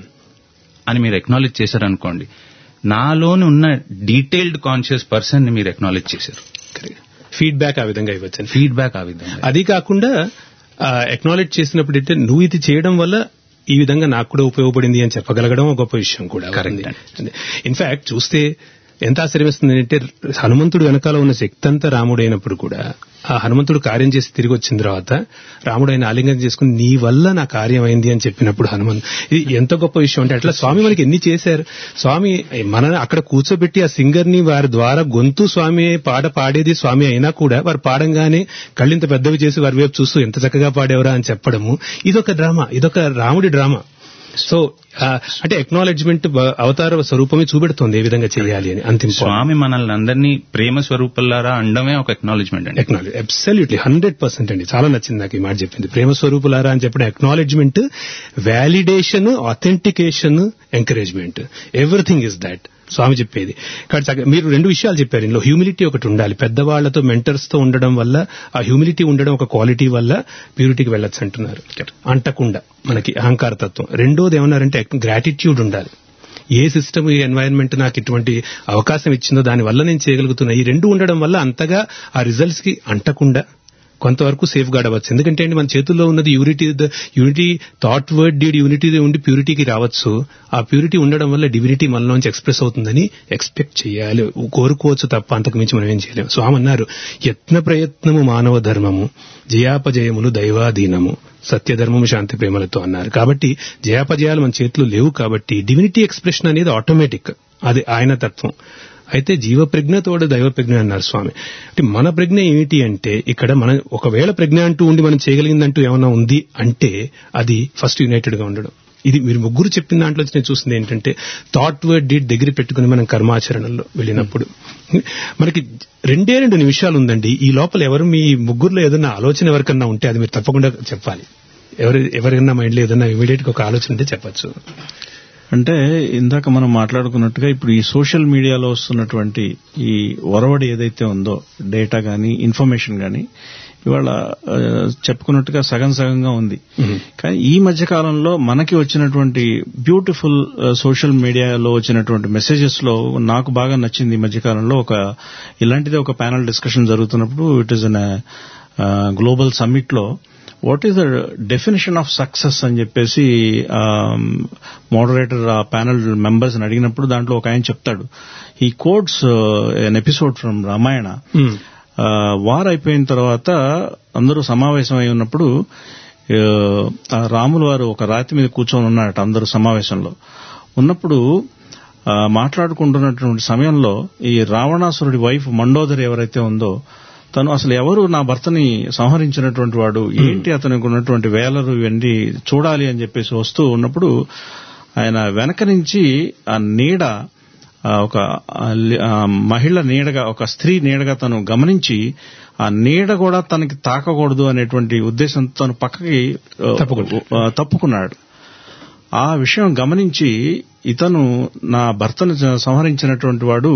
అని మీరు ఎక్నాలెడ్జ్ చేశారనుకోండి నాలోని ఉన్న డీటెయిల్డ్ కాన్షియస్ పర్సన్ ని మీరు ఎక్నాలెడ్జ్ చేశారు ఫీడ్బ్యాక్ ఆ విధంగా ఇవ్వచ్చు ఫీడ్బ్యాక్ ఆ విధంగా అది కాకుండా ఎక్నాలెడ్జ్ చేసినప్పుడు అయితే నువ్వు ఇది చేయడం వల్ల ఈ విధంగా నాకు కూడా ఉపయోగపడింది అని చెప్పగలగడం ఒక గొప్ప విషయం కూడా Correct. ఇన్ఫాక్ట్ చూస్తే ఎంత ఆశ్చర్యమేస్తుంది అంటే హనుమంతుడు వెనకాల ఉన్న శక్తి అంతా రాముడైనప్పుడు కూడా ఆ హనుమంతుడు కార్యం చేసి తిరిగి వచ్చిన తర్వాత రాముడు ఆయన ఆలింగనం చేసుకుని నీ వల్ల నా కార్యం అయింది అని చెప్పినప్పుడు హనుమంత్ ఇది ఎంత గొప్ప విషయం అంటే అట్లా స్వామి మనకి ఎన్ని చేశారు స్వామి మన అక్కడ కూర్చోబెట్టి ఆ సింగర్ ని వారి ద్వారా గొంతు స్వామి పాట పాడేది స్వామి అయినా కూడా వారు పాడంగానే కళ్ళింత పెద్దవి చేసి వారి వైపు చూస్తూ ఎంత చక్కగా పాడేవరా అని చెప్పడము ఇదొక డ్రామా ఇదొక రాముడి డ్రామా సో ఆ, అంటే ఎక్నాలెడ్జ్మెంట్ అవతార స్వరూపమే చూపెడుతోంది ఏ విధంగా చేయాలి అని అంతిమ స్వామి మనల్ని అందరినీ ప్రేమ స్వరూపులారా అండమే ఒక ఎక్నాలెడ్జ్మెంట్ అండి ఎక్నాలజీ అబ్సల్యూట్లీ హండ్రెడ్ పర్సెంట్ అండి చాలా నచ్చింది నాకు ఈ మాట చెప్పింది ప్రేమ స్వరూపులారా అని చెప్పిన acknowledgement validation authentication encouragement everything is that Swami చెప్పేది కాబట్టి చక్కగా మీరు రెండు విషయాలు చెప్పారు ఇందులో హ్యూమిలిటీ ఒకటి ఉండాలి పెద్దవాళ్లతో మెంటర్స్ తో ఉండడం వల్ల ఆ హ్యూమిలిటీ ఉండడం ఒక క్వాలిటీ వల్ల ప్యూరిటీకి వెళ్ళొచ్చు అంటున్నారు అంటకుండా మనకి అహంకార తత్వం రెండోది ఏమన్నారంటే గ్రాటిట్యూడ్ ఉండాలి ఏ సిస్టమ్ ఈ ఎన్వైరన్మెంట్ నాకు ఇటువంటి అవకాశం ఇచ్చిందో దాని వల్ల నేను చేయగలుగుతున్నా ఈ రెండు ఉండడం వల్ల అంతగా ఆ రిజల్ట్స్ కి అంటకుండా కొంతవరకు సేఫ్ గార్డ్ అవ్వచ్చు ఎందుకంటే అండి మన చేతుల్లో ఉన్నది unity unity thought word deed unity ఉండి ప్యూరిటీకి రావచ్చు ఆ ప్యూరిటీ ఉండడం వల్ల డివినిటీ మనలోంచి ఎక్స్ప్రెస్ అవుతుందని ఎక్స్పెక్ట్ చేయాలి కోరుకోవచ్చు తప్ప అంతకు మించి మనం ఏం చేయలేము స్వామి అన్నారు యత్న ప్రయత్నము మానవ ధర్మము జయాపజయములు దైవాధీనము సత్యధర్మము శాంతి ప్రేమలతో అన్నారు కాబట్టి జయాపజయాలు మన చేతిలో లేవు కాబట్టి డివినిటీ ఎక్స్ప్రెషన్ అనేది ఆటోమేటిక్ అది ఆయన తత్వం అయితే జీవ ప్రజ్ఞ తోడు దైవ ప్రజ్ఞ అన్నారు స్వామి అంటే మన ప్రజ్ఞ ఏమిటి అంటే ఇక్కడ మన ఒకవేళ ప్రజ్ఞ అంటూ ఉండి మనం చేయగలిగిందంటూ ఏమైనా ఉంది అంటే అది ఫస్ట్ యునైటెడ్ గా ఉండడం ఇది మీరు ముగ్గురు చెప్పిన దాంట్లో నేను చూసింది ఏంటంటే థాట్ వర్డ్ డీడ్ దగ్గర పెట్టుకుని మనం కర్మాచరణలో వెళ్ళినప్పుడు మనకి రెండే రెండు నిమిషాలు ఉందండి ఈ లోపల ఎవరు మీ ముగ్గురులో ఏదైనా ఆలోచన ఎవరికన్నా ఉంటే అది మీరు తప్పకుండా చెప్పాలి ఎవరి ఎవరికన్నా మైండ్లో ఏదైనా ఇమీడియట్ గా ఒక ఆలోచన ఉంటే చెప్పచ్చు అంటే ఇందాక మనం మాట్లాడుకున్నట్టుగా ఇప్పుడు ఈ సోషల్ మీడియాలో వస్తున్నటువంటి ఈ ఒరవడి ఏదైతే ఉందో డేటా గానీ ఇన్ఫర్మేషన్ గానీ ఇవాళ ఆ, చెప్పుకున్నట్టుగా సగం సగంగా ఉంది కానీ ఈ మధ్య కాలంలో మనకి వచ్చినటువంటి బ్యూటిఫుల్ సోషల్ మీడియాలో వచ్చినటువంటి మెసేజెస్ లో నాకు బాగా నచ్చింది ఈ మధ్య కాలంలో ఒక ఇలాంటిదే ఒక ప్యానల్ డిస్కషన్ జరుగుతున్నప్పుడు it is a global summit లో what is the definition of success అని చెప్పేసి మోడరేటర్ ఆ ప్యానల్ మెంబర్స్ అడిగినప్పుడు దాంట్లో ఒక ఆయన చెప్తాడు ఈ quotes an episode from Ramayana Hmm. ఆ, వార్ అయిపోయిన తర్వాత అందరూ సమావేశం అయి ఉన్నప్పుడు ఆ, ఆ రాములు వారు ఒక రాతి మీద కూర్చొని ఉన్నారట అందరూ సమావేశంలో ఉన్నప్పుడు ఆ, మాట్లాడుకుంటున్నటువంటి సమయంలో ఈ రావణాసురుడి వైఫ్ మండోదరి ఎవరైతే ఉందో తను అసలు ఎవరు నా భర్తని సంహరించినటువంటి వాడు ఏంటి అతనికి ఉన్నటువంటి వేలరు ఇవన్నీ చూడాలి అని చెప్పేసి వస్తూ ఉన్నప్పుడు ఆయన వెనక నుంచి ఆ నీడ ఆ ఒక ఆ లి- ఆ మహిళ నీడగా ఒక స్త్రీ నీడగా తను గమనించి ఆ నీడ కూడా తనకి తాకకూడదు అనేటువంటి ఉద్దేశంతో తను పక్కకి ఆ, తప్పుకున్నాడు. ఆ, తప్పుకున్నాడు ఆ విషయం గమనించి ఇతను నా భర్తను జ- సంహరించినటువంటి వాడు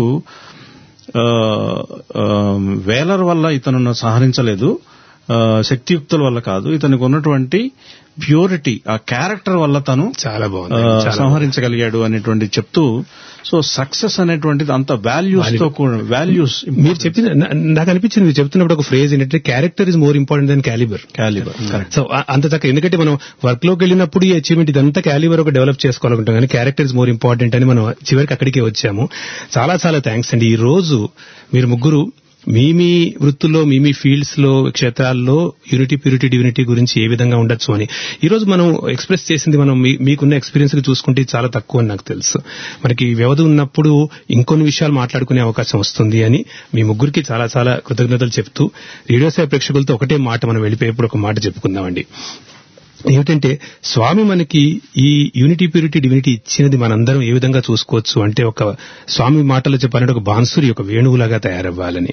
ఆ, ఆ, వేలర్ వల్ల ఇతను సంహరించలేదు ఆ, శక్తియుక్తుల వల్ల కాదు ఇతనికి ఉన్నటువంటి ప్యూరిటీ ఆ క్యారెక్టర్ వల్ల తను చాలా బాగుంది ఆ, చాలా బాగుంది. సంహరించగలిగాడు అనేటువంటి చెప్తూ సో సక్సెస్ అనేటువంటిది అంత వాల్యూస్ తో కూడా వాల్యూస్ మీరు చెప్పిన నా- నాకు అనిపించింది మీరు చెప్తున్నప్పుడు ఒక ఫ్రేజ్ ఏంటంటే character is more important than calibre calibre correct so ఆ- అంత చక్క ఎందుకంటే మనం వర్క్ లోకి వెళ్ళినప్పుడు ఈ అచీవ్మెంట్ ఇదంతా క్యాలిబర్ ఒక డెవలప్ చేసుకోవాలనుకుంటాం కానీ క్యారెక్టర్ ఇస్ మోర్ ఇంపార్టెంట్ అని మనం చివరికి అక్కడికే వచ్చాము చాలా చాలా థ్యాంక్స్ అండి ఈ రోజు మీరు ముగ్గురు మీ మీ వృత్తుల్లో మీ మీ ఫీల్డ్స్ లో క్షేత్రాల్లో యూనిటీ ప్యూరిటీ డివినిటీ గురించి ఏ విధంగా ఉండొచ్చు అని ఈ రోజు మనం ఎక్స్ప్రెస్ చేసింది మనం మీ- మీకున్న ఎక్స్పీరియన్స్ కి చూసుకుంటే ఇది చాలా తక్కువ అని నాకు తెలుసు మనకి వ్యవధి ఉన్నప్పుడు ఇంకొన్ని విషయాలు మాట్లాడుకునే అవకాశం వస్తుంది అని మీ ముగ్గురికి చాలా చాలా కృతజ్ఞతలు చెప్తూ రేడియో సాయి ప్రేక్షకులతో ఒకటే మాట మనం వెళ్ళిపోయేప్పుడు ఒక మాట చెప్పుకుందామండి ఏమిటంటే స్వామి మనకి ఈ యూనిటీ ప్యూరిటీ డివినిటీ ఇచ్చినది మనందరం ఏ విధంగా చూసుకోవచ్చు అంటే ఒక స్వామి మాటలో చెప్పాలంటే ఒక బాన్సురి ఒక వేణువులాగా తయారవ్వాలని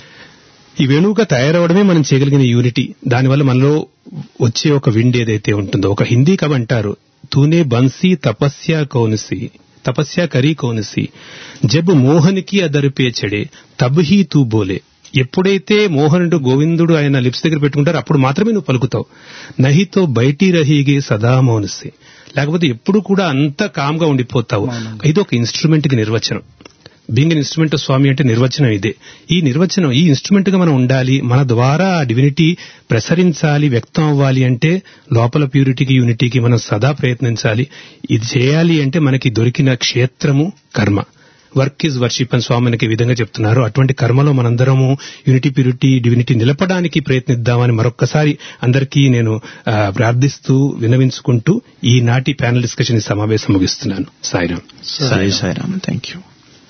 ఈ వేణువుగా తయారవడమే మనం చేయగలిగిన యూనిటీ దానివల్ల మనలో వచ్చే ఒక విండ్ ఏదైతే ఉంటుందో ఒక హిందీ కవి అంటారు తూనే బన్సీ తపస్య కౌనసి తపస్య కరీ కౌనసి జబ్ మోహన్కి అదరిపే చెడే తబ్ హీ తూ బోలే ఎప్పుడైతే మోహనుడు గోవిందుడు ఆయన లిప్స్ దగ్గర పెట్టుకుంటారో అప్పుడు మాత్రమే నువ్వు పలుకుతావు నహితో బయటి రహీగే సదా మౌనసి లేకపోతే ఎప్పుడు కూడా అంత కామ్గా ఉండిపోతావు ఇది ఒక ఇన్స్ట్రుమెంట్ కి నిర్వచనం being an instrument of Swami అంటే నిర్వచనం ఇదే ఈ నిర్వచనం ఈ ఇన్స్ట్రుమెంట్ గా మనం ఉండాలి మన ద్వారా ఆ డివినిటీ ప్రసరించాలి వ్యక్తం అవ్వాలి అంటే లోపల ప్యూరిటీకి యూనిటీకి మనం సదా ప్రయత్నించాలి ఇది చేయాలి అంటే మనకి దొరికిన క్షేత్రము కర్మ వర్క్ ఈజ్ వర్షిప్ అని స్వామి మనకి ఈ విధంగా చెప్తున్నారు అటువంటి కర్మలో మనందరము యూనిటీ ప్యూరిటీ డివినిటీ నిలపడానికి ప్రయత్నిద్దామని మరొక్కసారి అందరికీ నేను ఆ, ప్రార్థిస్తూ వినవించుకుంటూ ఈనాటి ప్యానల్ డిస్కషన్ ఈ సమావేశం ముగిస్తున్నాను సాయిరాం సాయి సాయిరామ్ థ్యాంక్ యూ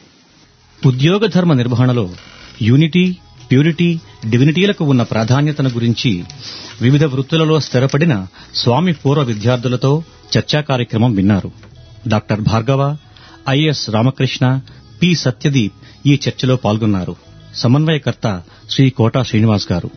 ఉద్యోగ ధర్మ నిర్వహణలో యూనిటీ ప్యూరిటీ డివినిటీలకు ఉన్న ప్రాధాన్యతను గురించి వివిధ వృత్తులలో స్థిరపడిన స్వామి పూర్వ విద్యార్థులతో చర్చా కార్యక్రమం విన్నారు doctor Bhargava I S Ramakrishna P Satyadeep ఈ చర్చలో పాల్గొన్నారు సమన్వయకర్త శ్రీ కోటా శ్రీనివాస్ గారు